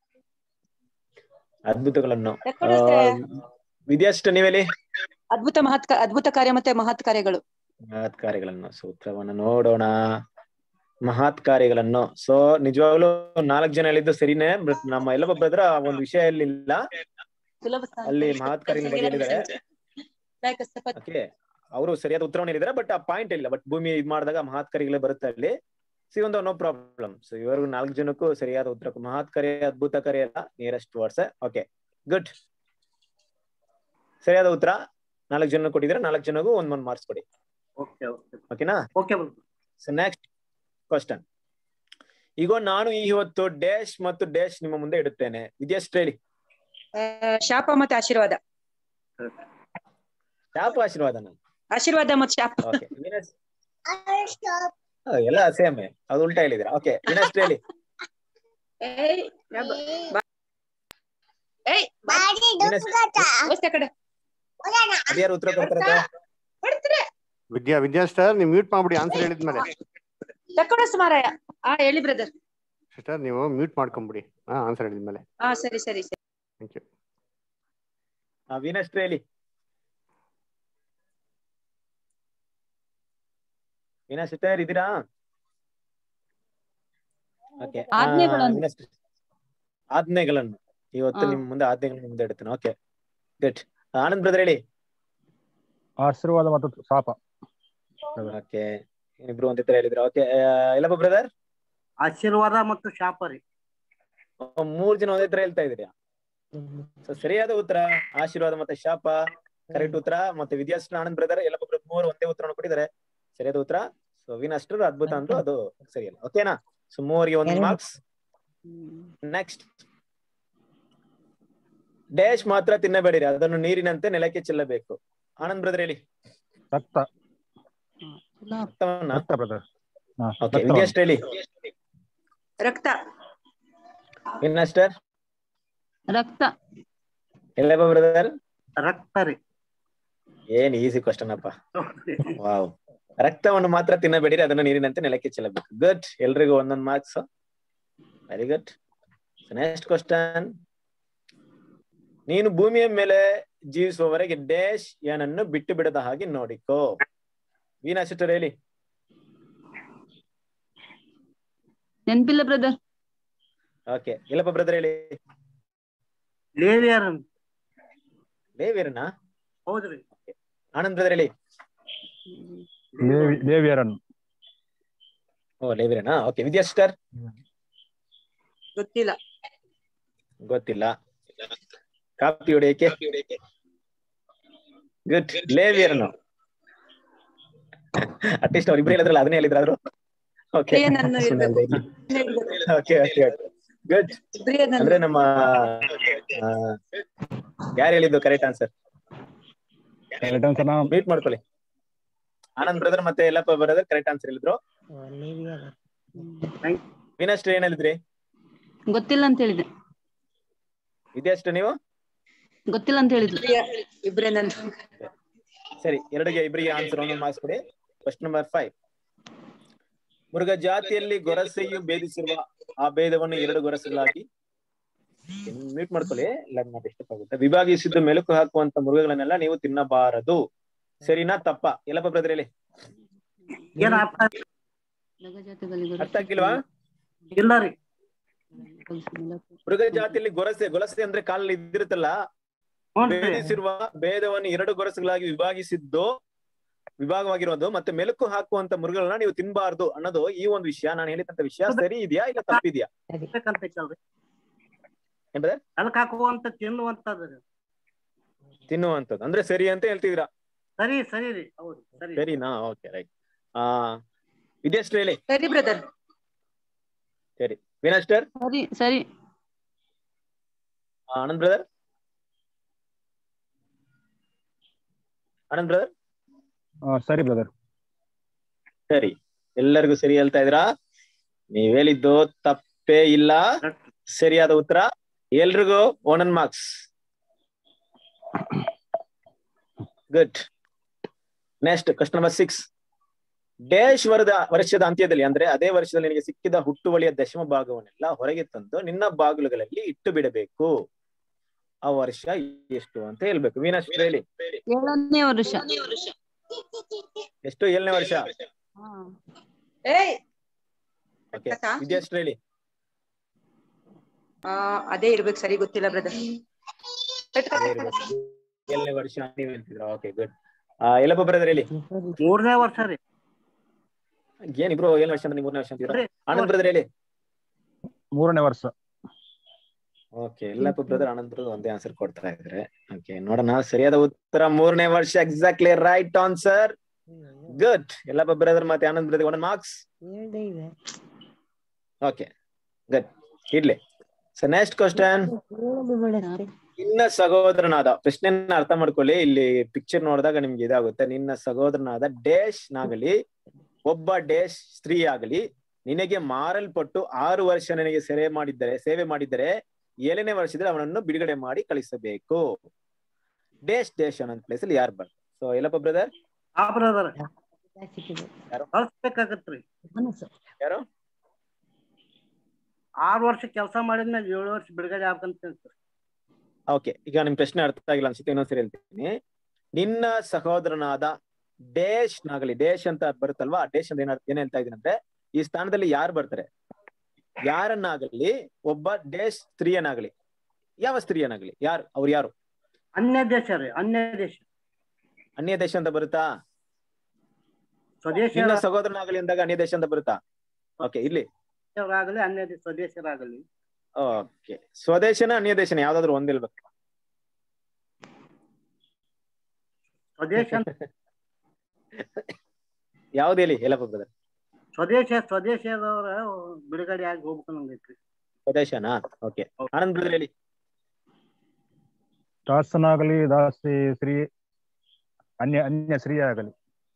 ಅದ್ಭುತಗಳನ್ನು ಆ, ಲೆಕ್ಕಡಸ್ರೆ. ವಿದ್ಯಾಷ್ಟ ನೀವೇಳಿ ಅದ್ಭುತ ಮಹತ್ ಕ- ಅದ್ಭುತ ಕಾರ್ಯ ಮತ್ತೆ ಮಹತ್ ಕಾರ್ಯಗಳು ಮಹತ್ ಕಾರ್ಯಗಳನ್ನು ಸೂತ್ರವನ್ನು ನೋಡೋಣ ಮಹತ್ ಕಾರ್ಯಗಳನ್ನು ಸೊ ನಿಜವಾಗ್ಲೂ ನಾಲ್ಕು ಜನ ಹೇಳಿದ್ದು ಸರಿನೇ ಬಟ್ ನಮ್ಮ ಎಲ್ಲ ಬ್ರದರ್ ಆ ಒಂದು ವಿಷಯ ಇಲ್ಲ ಸುಲಭ ಅಲ್ಲಿ ಮಹತ್ ಕಾರ್ಯಗಳ ಬಗ್ಗೆ ಹೇಳಿದ್ದಾರೆ Like a ಸಪತ್- ಓಕೆ ಅವರು ಸರಿಯಾದ ಉತ್ತರವನ್ನು ಹೇಳಿದ್ದಾರೆ ಬಟ್ ಆ ಪಾಯಿಂಟ್ ಇಲ್ಲ ಬಟ್ ಭೂಮಿ ಇದ್ ಮಾಡಿದಾಗ ಮಹತ್ ಕಾರ್ಯಗಳೇ ಬರುತ್ತೆ ಅಲ್ಲಿ ಸಿ ಒಂದು ನೋ ಪ್ರಾಬ್ಲಮ್ ಸೊ ಇವರು ನಾಲ್ಕು ಜನಕ್ಕೂ ಸರಿಯಾದ ಉತ್ತರ ಮಹತ್ ಕಾರ್ಯ ಅದ್ಭುತ ಕಾರ್ಯ ಅಲ್ಲ ನಿಯರೆಸ್ಟ್ ವರ್ಡ್ಸ್ ಓಕೆ ಗುಡ್ ಸರಿಯಾದ ಉತ್ತರ ನಾಲ್ಕು ಜನ ಕೊಟ್ಟಿದ್ರೆ ನಾಲ್ಕು ಜನಗೂ ಒಂದ್ ಒಂದ್ ಮಾರ್ಕ್ಸ್ ಕೊಡಿ ಓಕೆ ಓಕೆ ಓಕೆನಾ ಓಕೆ ಸೊ ನೆಕ್ಸ್ಟ್ ಕ್ವಶನ್ ಈಗ ನಾನು ಈ ಹೊತ್ತು ಡ್ಯಾಶ್ ಮತ್ತು ಡ್ಯಾಶ್ ನಿಮ್ಮ ಮುಂದೆ ಇಡುತ್ತೇನೆ ವಿದ್ಯಾಶ್ರೀ ಹೇಳಿ ಆ, ಶಾಪ ಮತ್ತೆ ಆಶೀರ್ವಾದ ಶಾಪ ಆಶೀರ್ವಾದನ ಆಶೀರ್ವಾದ ಮತ್ತೆ ಶಾಪ ಓಕೆ ಎಲ್ಲ ಸೇಮ್ ಅದು ಉಲ್ಟಾ ಹೇಳಿದ್ರ ಓಕೆ ವಿನಾಶ್ರೀ ಹೇಳಿ ಏಯ್, ರಬ್ಬ. ಬಾ. ಏಯ್, ಬಾ. ಓದ್ಸ ಆ ಕಡೆ. ಅದ್ಯಾರು ಉತ್ತರ ಕೊಡ್ತಾರ ಕೊಡ್ತೀರಿ? ವಿದ್ಯಾ ವಿದ್ಯಾ ಸಿಸ್ಟರ್ ನೀವು ಮ್ಯೂಟ್ ಮಾಡ್ಬಿಡಿ ಆನ್ಸರ್ ಹೇಳಿದ್ಮೇಲೆ ತಕ್ಕೊಡು ಸುಮಾರಾಯ ಹಾ ಹೇಳಿ ಬ್ರದರ್ ಸಿಸ್ಟರ್ ನೀವು ಮ್ಯೂಟ್ ಮಾಡ್ಕೊಂಬಿಡಿ ಹಾ ಆನ್ಸರ್ ಹೇಳಿದ್ಮೇಲೆ ಹಾ ಸರಿ ಸರಿ ಸರಿ ಥ್ಯಾಂಕ್ ಯು ವಿನಾಶ್ರೀ ಹೇಳಿ ವೀಣಾ ಸಿಸ್ಟರ್ ಇದ್ದೀರಾ ಓಕೆ ಆಜ್ಞೆಗಳನ್ನು. ಆಜ್ಞೆಗಳನ್ನು ಇವತ್ತು ಹಾ. ನಿಮ್ ಮುಂದೆ ಆಜ್ಞೆಗಳನ್ನು ಮುಂದೆ ಇಡ್ತೇನೆ ಓಕೆ ಗುಡ್ ಆನಂದ್ ಬ್ರದರ್ ಹೇಳಿ ಆಶೀರ್ವಾದ ಮತ್ತು ಶಾಪ ಓಕೆ ಇಬ್ರು ಒಂದೇ ತರ ಹೇಳಿದ್ರ ಓಕೆ ಎಲ್ಲಪ್ಪ ಬ್ರದರ್ ಆಶೀರ್ವಾದ ಮತ್ತು ಶಾಪ ರೀ ಮೂರ್ ಜನ ಒಂದೇ ತರ ಹೇಳ್ತಾ ಇದೀರಾ ಸೊ ಸರಿಯಾದ ಉತ್ತರ ಆಶೀರ್ವಾದ ಮತ್ತೆ ಶಾಪ ಕರೆಕ್ಟ್ ಉತ್ತರ ಮತ್ತೆ ವಿದ್ಯಾಶ್ರೀ ಆನಂದ್ ಬ್ರದರ್ ಎಲ್ಲ ಮೂವರು ಒಂದೇ ಉತ್ತರವನ್ನು ಕೊಟ್ಟಿದ್ದಾರೆ ಸರಿಯಾದ ಉತ್ತರ ಸೊ ವಿನಷ್ಟರು ಅದ್ಭುತ ಅಂದ್ರು ಅದು ಸರಿಯಲ್ಲ ಓಕೆನಾ ಸೊ ಮೂವರಿಗೆ ಒಂದು ಮಾರ್ಕ್ಸ್ ನೆಕ್ಸ್ಟ್ ಡ್ಯಾಶ್ ಮಾತ್ರ ತಿನ್ನಬೇಡಿರಿ ಅದನ್ನು ನೀರಿನಂತೆ ನೆಲಕ್ಕೆ ಚೆಲ್ಲಬೇಕು ಆನಂದ್ ಬ್ರದರ್ ಹೇಳಿ ರಕ್ತ ರಕ್ತವನ್ನ ರಕ್ತ ಬ್ರದರ್ ಓಕೆ ವಿದ್ಯಾಸ್ಟ್ ಹೇಳಿ ರಕ್ತ ಇನ್ನಸ್ಟರ್ ರಕ್ತ ಎಲ್ಲಪ್ಪ ಬ್ರದರ್ ರಕ್ತ ರೀ ಏನ್ ಈಸಿ ಕ್ವಶನ್ ಅಪ್ಪ ವಾವ್ ರಕ್ತವನ್ನು ಮಾತ್ರ ತಿನ್ನಬೇಡಿರಿ ಅದನ್ನು ನೀರಿನಂತೆ ನೆಲಕ್ಕೆ ಚೆಲ್ಲಬೇಕು ಗುಡ್ ಎಲ್ರಿಗೂ ಒಂದೊಂದು marks very good next question ನೀನು ಭೂಮಿಯ ಮೇಲೆ ಜೀವಿಸುವವರೆಗೆ ಡ್ಯಾಶ್ ಏನನ್ನು ಬಿಟ್ಟು ಬಿಡದ ಹಾಗೆ ನೋಡಿಕೋ ವೀಣಾ ಸಿಸ್ಟರ್ ಹೇಳಿ ನೆನ್ಪಿಲ್ಲ ಬ್ರದರ್ ಓಕೆ ಇಲ್ಲಪ್ಪ ಬ್ರದರ್ ಹೇಳಿ ಲೇವಿಯರ್ ದೇವೀರನ ಹೌದ್ರಿ ಆನಂದ್ ಬ್ರದರ್ ಹೇಳಿ ಲೇವಿ ಲೇವಿಯರನ್ನು ಓ ಲೇವೀರನಾ ಓಕೆ ವಿದ್ಯಾ ಸಿಸ್ಟರ್ ಗೊತ್ತಿಲ್ಲ ಗೊತ್ತಿಲ್ಲ ಕಾಪಿ ಹೊಡೆಯಕ್ಕೆ ಗುಡ್ ಲೇವಿಯರ್ನು ಅಟ್ಲೀಸ್ಟ್ ಅವ್ರಿಬ್ರು ಹೇಳಿದ್ರಲ್ಲ ಅದನ್ನೇ ಹೇಳಿದ್ರಾದ್ರು ಓಕೆ ಪ್ರಿಯನನ್ನು ಇರ್ಬೇಕು. ಓಕೆ ಓಕೆ ಗುಡ್ ಪ್ರಿಯನನ್ನು. ಅಂದ್ರೆ ನಮ್ಮ ಯಾರು ಹೇಳಿದ್ದು ಕರೆಕ್ಟ್ ಆನ್ಸರ್ ಮೀಟ್ ಮಾಡ್ಕೊಳ್ಳಿ ಆನಂದ್ ಬ್ರದರ್ ಮತ್ತೆ ಎಲ್ಲಪ್ಪ ಬ್ರದರ್ ಕರೆಕ್ಟ್ ಆನ್ಸರ್ ಹೇಳಿದ್ರು ವಿನಷ್ಟು ಏನ್ ಹೇಳಿದ್ರಿ ಗೊತ್ತಿಲ್ಲ ಅಂತ ಹೇಳಿದೆ ಇದೆಯಷ್ಟು ನೀವು ಗೊತ್ತಿಲ್ಲ ಅಂತ ಹೇಳಿದ್ರು ಇಬ್ರೇ ನನ್ ಸರಿ ಎರಡಿಗೆ ಇಬ್ಬರಿಗೆ ಆನ್ಸರ್ ಒಂದೊಂದು ಮಾರ್ಕ್ಸ್ ಕೊಡಿ ಕ್ವಶನ್ ನಂಬರ್ ಫೈವ್ ಮೃಗ ಜಾತಿಯಲ್ಲಿ ಗೊರಸೆಯು ಭೇದಿಸಿರುವ ಆ ಭೇದವನ್ನು ಎರಡು ಗೊರಸುಗಳಾಗಿ ಮ್ಯೂಟ್ ಮಾಡ್ಕೊಳ್ಳಿ ಇಲ್ಲ ಅದು ಮತ್ತೆ ಡಿಸ್ಟರ್ಬ್ ಆಗುತ್ತೆ ವಿಭಾಗಿಸಿದ್ದು ಮೆಲುಕು ಹಾಕುವಂತ ಮೃಗಗಳನ್ನೆಲ್ಲ ನೀವು ತಿನ್ನಬಾರದು ಸರಿನಾ ತಪ್ಪ ಎಲ್ಲಪ್ಪ ಬ್ರದರ್ ಹೇಳಿ ಏನ್ ಅರ್ಥ ಅರ್ಥ ಆಗಿಲ್ವಾ ಇಲ್ಲ ರೀ ಮೃಗ ಜಾತಿಯಲ್ಲಿ ಗೊರಸೆ ಗೊರಸೆ ಅಂದ್ರೆ ಕಾಲಲ್ಲಿ ಇದ್ದಿರುತ್ತಲ್ಲ ಭೇದಿಸಿರುವ ಭೇದವನ್ನು ಎರಡು ಗೊರಸುಗಳಾಗಿ ವಿಭಾಗಿಸಿದ್ದು ವಿಭಾಗವಾಗಿರೋದು ಮತ್ತೆ ಮೆಲುಕು ಹಾಕುವಂತ ಮೃಗಗಳನ್ನ ನೀವು ತಿನ್ಬಾರ್ದು ಅನ್ನೋದು ಈ ಒಂದು ವಿಷಯ ನಾನು ಹೇಳಿದಂತ ವಿಷಯ ಸರಿ ಇದೆಯಾ ಇಲ್ಲ ತಪ್ಪಿದ್ಯಾ ಬೇಕಂತೈತಲ್ರಿ ಏನ್ brother? ಅದಕ್ಕೆ ಹಾಕುವಂತ ತಿನ್ನುವಂತದ್ರಿ ತಿನ್ನುವಂಥದ್ದು ಅಂದ್ರೆ ಸರಿ ಅಂತ ಹೇಳ್ತಿದ್ದೀರಾ ಸರಿ ಸರಿ ರೀ ಹೌದು ಸರಿ ಸರಿನಾ ಓಕೆ ರೈಟ್ ಆ ವಿದ್ಯಾಶ್ರೀ ಹೇಳಿ ಸರಿ ಬ್ರದರ್ ಸರಿ ವಿನಾಸ್ಟರ್ ಸರಿ ಸರಿ ಆನಂದ್ ಬ್ರದರ್ ಆನಂದ್ ಬ್ರದರ್ ಸರಿ ಬ್ರದರ್ ಸರಿ ಎಲ್ಲರಿಗೂ ಸರಿ ಹೇಳ್ತಾ ಇದ್ರಾ ನೀವ್ ಹೇಳಿದ್ದು ತಪ್ಪೇ ಇಲ್ಲ ಸರಿಯಾದ ಉತ್ತರ ಎಲ್ರಿಗೂ one marks good next question number six dash ವರದ ವರ್ಷದ ಅಂತ್ಯದಲ್ಲಿ ಅಂದ್ರೆ ಅದೇ ವರ್ಷದಲ್ಲಿ ನಿನಗೆ ಸಿಕ್ಕಿದ ಹುಟ್ಟುವಳಿಯ ದಶಮ ಭಾಗವನ್ನೆಲ್ಲ ಹೊರಗೆ ತಂದು ನಿನ್ನ ಬಾಗಿಲುಗಳಲ್ಲಿ ಇಟ್ಟು ಬಿಡಬೇಕು ಆ ವರ್ಷ ಎಷ್ಟು ಅಂತ ಹೇಳ್ಬೇಕು ವೀನಸ್ ಹೇಳಿ ಏಳನೇ ವರ್ಷ ಎಷ್ಟು ಏಳನೇ ವರ್ಷ ಏಯ್ ಓಕೆ ವಿದ್ಯಾಶ್ರೀ ಹೇಳಿ ಆ ಅದೇ ಇರ್ಬೇಕು ಸರಿ ಗೊತ್ತಿಲ್ಲ ಬ್ರದರ್ ಏಳನೇ ವರ್ಷ ನೀವ್ ಹೇಳ್ತಿದ್ರ ಓಕೆ ಗುಡ್ ಎಲ್ಲಪ್ಪ ಬ್ರದರ್ ಹೇಳಿ ಮೂರನೇ ವರ್ಷ ರೀ ಏನ್ ಇಬ್ರು ಏಳನೇ ವರ್ಷ ಅಂದ್ರೆ ನೀವು ಮೂರನೇ ವರ್ಷ ಅಂತೀರಾ ಆನಂದ್ ಬ್ರದರ್ ಹೇಳಿ ಮೂರನೇ ವರ್ಷ okay Yellappa brother Anand brother ಒಂದೇ ಆನ್ಸರ್ ಕೊಡ್ತಾ ಇದ್ರೆ ಓಕೆ ನೋಡೋಣ ಸರಿಯಾದ ಉತ್ತರ ಮೂರನೇ ವರ್ಷ exactly right answer good Yellappa brother ಮತ್ತೆ Anand brother one marks okay good ಇಡ್ಲಿ ಸೊ ನೆಕ್ಸ್ಟ್ ಕ್ವಶನ್ ನಿನ್ನ ಸಹೋದರನಾದ ಪ್ರಶ್ನೆನ ಅರ್ಥ ಮಾಡ್ಕೊಳ್ಳಿ ಇಲ್ಲಿ ಪಿಕ್ಚರ್ ನೋಡಿದಾಗ ನಿಮ್ಗೆ ಇದಾಗುತ್ತೆ ನಿನ್ನ ಸಹೋದರನಾದ ಡೇಶ್ ನಾಗಲಿ ಒಬ್ಬ ಡೇಶ್ ಸ್ತ್ರೀ ಆಗಲಿ ನಿನಗೆ ಮಾರಲ್ಪಟ್ಟು ಆರು ವರ್ಷ ನಿನಗೆ ಸೆರೆ ಮಾಡಿದ್ದರೆ ಸೇವೆ ಮಾಡಿದ್ದರೆ ಏಳನೇ ವರ್ಷದಲ್ಲಿ ಅವನನ್ನು ಬಿಡುಗಡೆ ಮಾಡಿ ಕಳಿಸಬೇಕು ಡೇಶ್ ಡೇಶ್ ಅನ್ನೋ ಪ್ಲೇಸ್ ಅಲ್ಲಿ ಯಾರು ಬರ್ತಾರೆ ಸೊ ಎಲ್ಲಪ್ಪ ಬ್ರದರ್ ಆ ಬ್ರದರ್ ಯಾರು ಕಳ್ಸ್ಬೇಕಾಗತ್ರಿ ಯಾರು ಆರು ವರ್ಷ ಕೆಲಸ ಮಾಡಿದ್ಮೇಲೆ ಏಳು ವರ್ಷ ಬಿಡುಗಡೆ ಆಗ್ಬೇಕಂತ ಓಕೆ ಈಗ ನಿಮ್ ಪ್ರಶ್ನೆ ಅರ್ಥ ಆಗಿಲ್ಲ ಅನ್ಸುತ್ತೆ ಇನ್ನೊಂದ್ಸರಿ ಹೇಳ್ತೀನಿ ನಿನ್ನ ಸಹೋದರನಾದ ಡೇಶ್ ನಾಗಲಿ ಡೇಶ್ ಅಂತ ಬರುತ್ತಲ್ವಾ ಡೇಶ್ ಅಂತ ಏನ್ ಏನ್ ಹೇಳ್ತಾ ಇದೀನಿ ಅಂದ್ರೆ ಈ ಸ್ಥಾನದಲ್ಲಿ ಯಾರು ಬರ್ತಾರೆ ಯಾರನ್ನಾಗಲಿ ಒಬ್ಬ ಡೇಶ್ ಸ್ತ್ರೀಯನಾಗಲಿ ಯಾವ ಸ್ತ್ರೀಯನಾಗಲಿ ಯಾರು ಅವ್ರು ಯಾರು ಅನ್ಯ ದೇಶ ರೀ ಅನ್ಯ ದೇಶ ಅನ್ಯ ದೇಶ ಅಂತ ಬರುತ್ತಾ ಸ್ವದೇಶ ನಿನ್ನ ಸಹೋದರನಾಗಲಿ ಅಂದಾಗ ಅನ್ಯ ದೇಶ ಅಂತ ಬರುತ್ತಾ ಓಕೆ ಇಲ್ಲಿ ಆಗಲಿ ಅನ್ಯ ದೇಶ ಸ್ವದೇಶರಾಗಲಿ ಓಕೆ ಸ್ವದೇಶನ ಅನ್ಯ ದೇಶನ ಯಾವ್ದಾದ್ರು ಒಂದಿಲ್ಬೇಕು ಸ್ವದೇಶ ಅಂತ ಯಾವ್ದು ಹೇಳಿ ಎಲ್ಲಪ್ಪ ಬ್ರದರ್ ಸ್ವದೇಶ ಸ್ವದೇಶದವರ ಬಿಡುಗಡೆ ಆಗಿ ಹೋಗ್ಬೇಕು ನಂಗೈತ್ರಿ ಸ್ವದೇಶನಾ ಓಕೆ ಆನಂದ್ ಬ್ರದರ್ ಹೇಳಿ ದಾಸನಾಗಲಿ ದಾಸಿ ಸ್ತ್ರೀ ಅನ್ಯ ಅನ್ಯ ಸ್ತ್ರೀ ಆಗಲಿ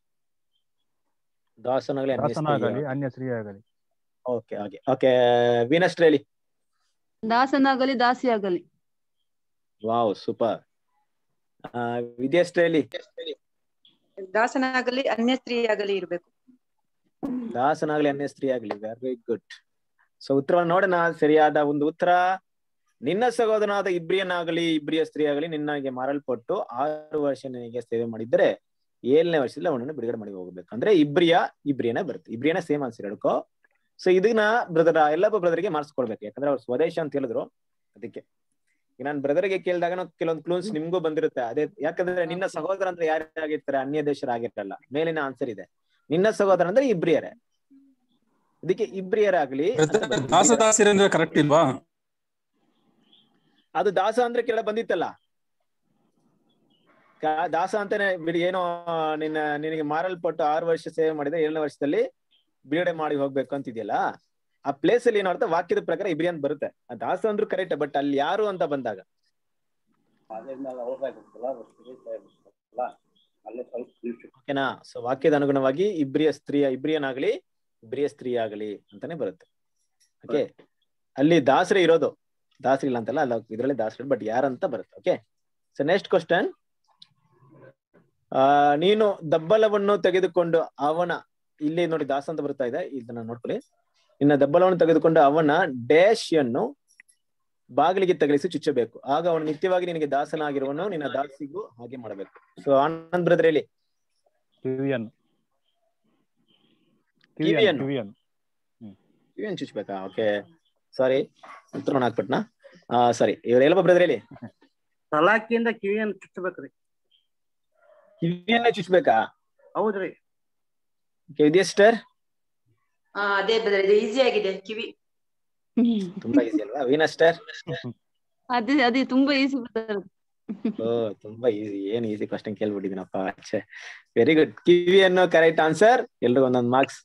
ದಾಸನಾಗಲಿ ಅನ್ಯ ದಾಸನಾಗಲಿ ಅನ್ಯ ಸ್ತ್ರೀ ಆಗಲಿ ಓಕೆ ಹಾಗೆ ಓಕೆ ವೀನಸ್ಟ್ರ್ ಹೇಳಿ ದಾಸನಾಗಲಿ ದಾಸಿಯಾಗಲಿ ವಾವ್ ಸೂಪರ್ ವಿದ್ಯಾಸ್ಟ್ರ ಹೇಳಿ ದಾಸನಾಗಲಿ ಅನ್ಯ ಸ್ತ್ರೀಯಾಗಲಿ ಇರ್ಬೇಕು ದಾಸನಾಗ್ಲಿ ಅನ್ಯ ಸ್ತ್ರೀ ಆಗ್ಲಿ ವೆರಿ ಗುಡ್ ಸೊ ಉತ್ತರವನ್ನು ನೋಡೋಣ ಸರಿಯಾದ ಒಂದು ಉತ್ತರ ನಿನ್ನ ಸಹೋದರನಾದ ಇಬ್ರಿಯನಾಗಲಿ ಇಬ್ರಿಯ ಸ್ತ್ರೀ ಆಗಲಿ ನಿನ್ನಗೆ ಮಾರಲ್ಪಟ್ಟು ಆರು ವರ್ಷ ನಿನಗೆ ಸೇವೆ ಮಾಡಿದ್ರೆ ಏಳನೇ ವರ್ಷದಲ್ಲಿ ಅವನನ್ನು ಬಿಡುಗಡೆ ಮಾಡಿ ಹೋಗ್ಬೇಕು ಅಂದ್ರೆ ಇಬ್ರಿಯ ಇಬ್ರಿಯನೇ ಬರುತ್ತೆ ಇಬ್ರಿಯನೇ ಸೇಮ್ ಆನ್ಸರ್ ಹೇಳ್ಕೊ ಸೊ ಇದನ್ನ ಬ್ರದರ್ ಎಲ್ಲಪ್ಪ ಬ್ರದರ್ಗೆ ಮಾಡಿಸ್ಕೊಡ್ಬೇಕು ಯಾಕಂದ್ರೆ ಅವ್ರು ಸ್ವದೇಶ ಅಂತ ಹೇಳಿದ್ರು ಅದಕ್ಕೆ ಈಗ ನಾನು ಬ್ರದರ್ಗೆ ಕೇಳಿದಾಗ ಕೆಲವೊಂದು ಕ್ಲೂನ್ಸ್ ನಿಮ್ಗೂ ಬಂದಿರುತ್ತೆ ಅದೇ ಯಾಕಂದ್ರೆ ನಿನ್ನ ಸಹೋದರ ಅಂದ್ರೆ ಯಾರ್ಯಾಗಿರ್ತಾರೆ ಅನ್ಯ ದೇಶರಾಗಿರಲ್ಲ ಮೇಲಿನ ಆನ್ಸರ್ ಇದೆ ನಿನ್ನ ಸಹೋದರ ಅಂದ್ರೆ ಇಬ್ರಿಯರೇ ಇದಕ್ಕೆ ಇಬ್ರಿಯರಾಗ್ಲಿ ಅಂತ ಬಂದಿದೆ. ದಾಸದಾಸಿರಂದ್ರೆ ಕರೆಕ್ಟ್ ಇಲ್ವಾ ಅದು ದಾಸ ಅಂದ್ರೆ ಕೆಳ ಬಂದಿತ್ತಲ್ಲ ಕಾ- ದಾಸ ಅಂತಾನೆ ಬಿಡಿ ಏನೋ ನಿನ್ನ ನಿನಗೆ ಮಾರಲ್ಪಟ್ಟು ಆರು ವರ್ಷ ಸೇವೆ ಮಾಡಿದ್ರೆ ಏಳನೇ ವರ್ಷದಲ್ಲಿ ಬಿಡುಗಡೆ ಮಾಡಿ ಹೋಗ್ಬೇಕು ಅಂತಿದೆಯಲ್ಲ ಆ ಪ್ಲೇಸ್ ಅಲ್ಲಿ ಏನೋ ಅರ್ಥ ವಾಕ್ಯದ ಪ್ರಕಾರ ಇಬ್ರಿ ಅಂತ ಬರುತ್ತೆ ಆ ದಾಸ ಅಂದ್ರೂ ಕರೆಕ್ಟ್ ಬಟ್ ಅಲ್ಲಿ ಯಾರು ಅಂತ ಬಂದಾಗ ಓಕೆನಾ ಸೊ ವಾಕ್ಯದ ಅನುಗುಣವಾಗಿ ಇಬ್ರಿಯ ಸ್ತ್ರೀಯ ಇಬ್ರಿಯನಾಗ್ಲಿ ಇಬ್ರಿಯ ಸ್ತ್ರೀ ಆಗಲಿ ಅಂತಾನೆ ಬರುತ್ತೆ ಓಕೆ ಅಲ್ಲಿ ದಾಸರೇ ಇರೋದು ದಾಸರಿ ಇಲ್ಲ ಅಂತಲ್ಲ ಅಲ್ಲ ಇದ್ರಲ್ಲಿ ದಾಸರಿ ಬಟ್ ಯಾರಂತ ಬರುತ್ತೆ ಓಕೆ ಸೊ ನೆಕ್ಸ್ಟ್ ಕ್ವಶನ್ ಆ ನೀನು ದಬ್ಬಲವನ್ನು ತೆಗೆದುಕೊಂಡು ಅವನ ಇಲ್ಲಿ ನೋಡಿ ದಾಸ ಅಂತ ಬರ್ತಾ ಇದೆ ಇದನ್ನ ನೋಡ್ಕೊಳ್ಳಿ ನಿನ್ನ ದಬ್ಬಲವನ್ನು ತೆಗೆದುಕೊಂಡು ಅವನ ಡ್ಯಾಶ್ ಅನ್ನು ಬಾಗಿಲಿಗೆ ತಗಲಿಸಿ ಚುಚ್ಚಬೇಕು ಆಗ ಅವನು ನಿತ್ಯವಾಗಿ ನಿನಗೆ ದಾಸನಾಗಿರುವನು ನಿನ್ನ ದಾಸಿಗೂ ಹಾಗೆ ಮಾಡಬೇಕು ಸೊ ಆನಂದ್ ಬ್ರದರ್ ಹೇಳಿ ಕಿವಿಯನ್ನು ಕಿವಿಯನ್ನು ಕಿವಿಯನ್ನು ಕಿವಿಯನ್ನು ಚುಚ್ಚಬೇಕಾ ಓಕೆ ಸಾರಿ ಉತ್ತರವನ್ನು ಹಾಕ್ಬಿಟ್ನಾ ಆ ಸರಿ ಇವ್ರ ಎಲ್ಲ ಬ್ರದರ್ ಹೇಳಿ ಸಲಾಕಿಯಿಂದ ಕಿವಿಯನ್ನು ಚುಚ್ಚಬೇಕ್ರಿ ಕಿವಿಯನ್ನೇ ಚುಚ್ಚಬೇಕಾ ಹೌದ್ರಿ ವಿದ್ಯಾಸ್ಟರ್ ಹಾ ಅದೇ ಬ್ರದರ್ ಇದು ಈಸಿ ಆಗಿದೆ ಕಿವಿ ತುಂಬಾ ಈಸಿ ಅಲ್ವಾ ವೀನಸ್ಟರ್ ಅದೇ ಅದೇ ತುಂಬಾ ಈಸಿ ಓ ತುಂಬಾ ಈಸಿ ಏನ್ ಈಸಿ ಕ್ವಶನ್ ಕೇಳ್ಬಿಟ್ಟಿದ್ದೀನಪ್ಪ ಅಚ್ಚೆ ವೆರಿ ಗುಡ್ ಕಿವಿಯನ್ನು ಕರೆಕ್ಟ್ ಆನ್ಸರ್ ಎಲ್ರಿಗೂ ಒಂದೊಂದು ಮಾರ್ಕ್ಸ್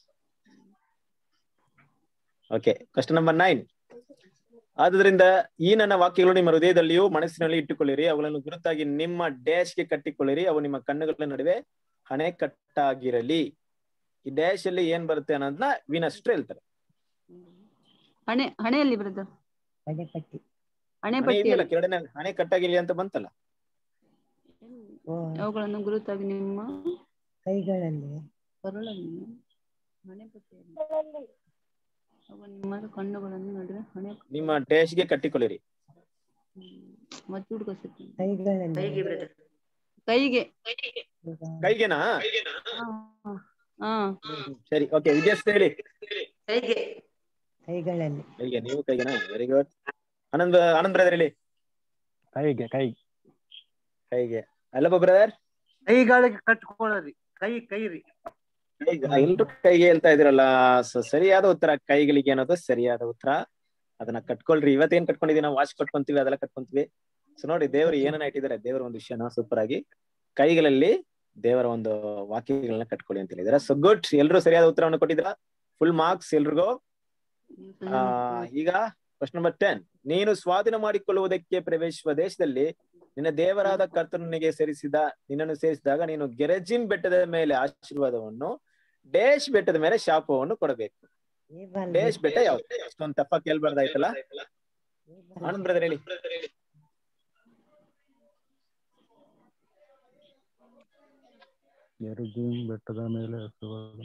ಓಕೆ ಕ್ವಶನ್ ನಂಬರ್ ನೈನ್ ಆದುದರಿಂದ ಈ ನನ್ನ ವಾಕ್ಯಗಳು ನಿಮ್ಮ ಹೃದಯದಲ್ಲಿಯೂ ಮನಸ್ಸಿನಲ್ಲಿ ಇಟ್ಟುಕೊಳ್ಳಿರಿ ಅವುಗಳನ್ನು ಗುರುತಾಗಿ ನಿಮ್ಮ ಡ್ಯಾಶ್ಗೆ ಕಟ್ಟಿಕೊಳ್ಳಿರಿ ಅವು ನಿಮ್ಮ ಕಣ್ಣುಗಳ ನಡುವೆ ಹಣೆ ಕಟ್ಟಾಗಿರಲಿ ಈ ಡ್ಯಾಶ್ ಅಲ್ಲಿ ಏನ್ ಬರುತ್ತೆ ಅನ್ನೋದನ್ನ ವೀನಸ್ಟ್ರ್ ಹೇಳ್ತಾರೆ ಹಣೆ ಹಣೆಯಲ್ಲಿ ಬ್ರದರ್ ಹಣೆ ಹಣೆ ಪಟ್ಟಿ ಇದೆಯಲ್ಲ ಕೆಳಗಡೆ ಹಣೆ ಕಟ್ಟಾಗಿರ್ಲಿ ಅಂತ ಬಂತಲ್ಲ ಅವುಗಳನ್ನು ಗುರುತಾಗಿ ನಿಮ್ಮ ಕೈಗಳಲ್ಲಿ ಕೊರಳಲ್ಲಿ ಹಣೆ ಪಟ್ಟಿಯಲ್ಲಿ ಅವು ನಿಮ್ಮ ಕಣ್ಣುಗಳನ್ನು ನಡುವೆ ಹಣೆ ನಿಮ್ಮ ಡ್ಯಾಶ್ಗೆ ಕಟ್ಟಿಕೊಳ್ಳಿರಿ ಮತ್ತೆ ಹುಡುಕಿ ಕೈಗಳಲ್ಲಿ ಕೈಗೆ ಬ್ರದರ್ ಕೈಗೆ ಕೈಗೆನಾ ಹಾ ಸರಿ ಓಕೆ ವಿದ್ಯಾರ್ಥಿ ಹೇಳಿ ಕೈಗೆ ಕೈಗಳಲ್ಲಿ ಕೈಗೆ ನೀವು ಕೈಗೆನಾ very good Anand Anand brother ಹೇಳಿ ಕೈಗೆ ಕೈ ಕೈಗೆ ಅಲ್ಲಪ್ಪ ಬ್ರದರ್ ಕೈಗಳಿಗೆ ಕಟ್ಕೊಳ್ಳೋರಿ ಕೈ ಕೈ ರೀ ಎಲ್ರು ಕೈಗೆ ಹೇಳ್ತಾ ಇದೀರಲ್ಲ ಸೊ ಸರಿಯಾದ ಉತ್ತರ ಕೈಗಳಿಗೆ ಅನ್ನೋದು ಸರಿಯಾದ ಉತ್ತರ ಅದನ್ನ ಕಟ್ಕೊಳ್ರಿ ಇವತ್ತೇನ್ ಕಟ್ಕೊಂಡಿದೀವಿ ನಾವು ವಾಚ್ ಕಟ್ಕೊಂತೀವಿ ಅದೆಲ್ಲ ಕಟ್ಕೊಂತೀವಿ ಸೊ ನೋಡಿ ದೇವರು ಏನನ್ನ ಇಟ್ಟಿದ್ದಾರೆ ದೇವರ ಒಂದು ವಿಷಯನ ಸೂಪರ್ ಆಗಿ ಕೈಗಳಲ್ಲಿ ದೇವರ ಒಂದು ವಾಕ್ಯಗಳನ್ನ ಕಟ್ಕೊಳ್ಳಿ ಅಂತ ಹೇಳಿದಾರೆ ಸೊ ಗುಡ್ ಎಲ್ರು ಸರಿಯಾದ ಉತ್ತರವನ್ನು ಕೊಟ್ಟಿದ್ರ ಫುಲ್ ಮಾರ್ಕ್ಸ್ ಎಲ್ರಿಗೂ ಆ ಈಗ ಕ್ವಶನ್ ನಂಬರ್ ಟೆನ್ ನೀನು ಸ್ವಾಧೀನ ಮಾಡಿಕೊಳ್ಳುವುದಕ್ಕೆ ಪ್ರವೇಶಿಸುವ ದೇಶದಲ್ಲಿ ನಿನ್ನ ದೇವರಾದ ಕರ್ತನಿಗೆ ಸೇರಿಸಿದ ನಿನ್ನನ್ನು ಸೇರಿಸಿದಾಗ ನೀನು ಗೆರಜಿನ್ ಬೆಟ್ಟದ ಮೇಲೆ ಆಶೀರ್ವಾದವನ್ನು ಡೇಶ್ ಬೆಟ್ಟದ ಮೇಲೆ ಶಾಪವನ್ನು ಕೊಡಬೇಕು ಡೇಶ್ ಬೆಟ್ಟ ಯಾವ್ದು ಅಷ್ಟೊಂದು ತಪ್ಪ ಕೇಳ್ಬಾರ್ದಾಯ್ತಲ್ಲ ಆನಂದ್ ಬ್ರದರ್ ಹೇಳಿ ಎರಡು ಬೆಟ್ಟದ ಮೇಲೆ ಹಸುವಾದನು.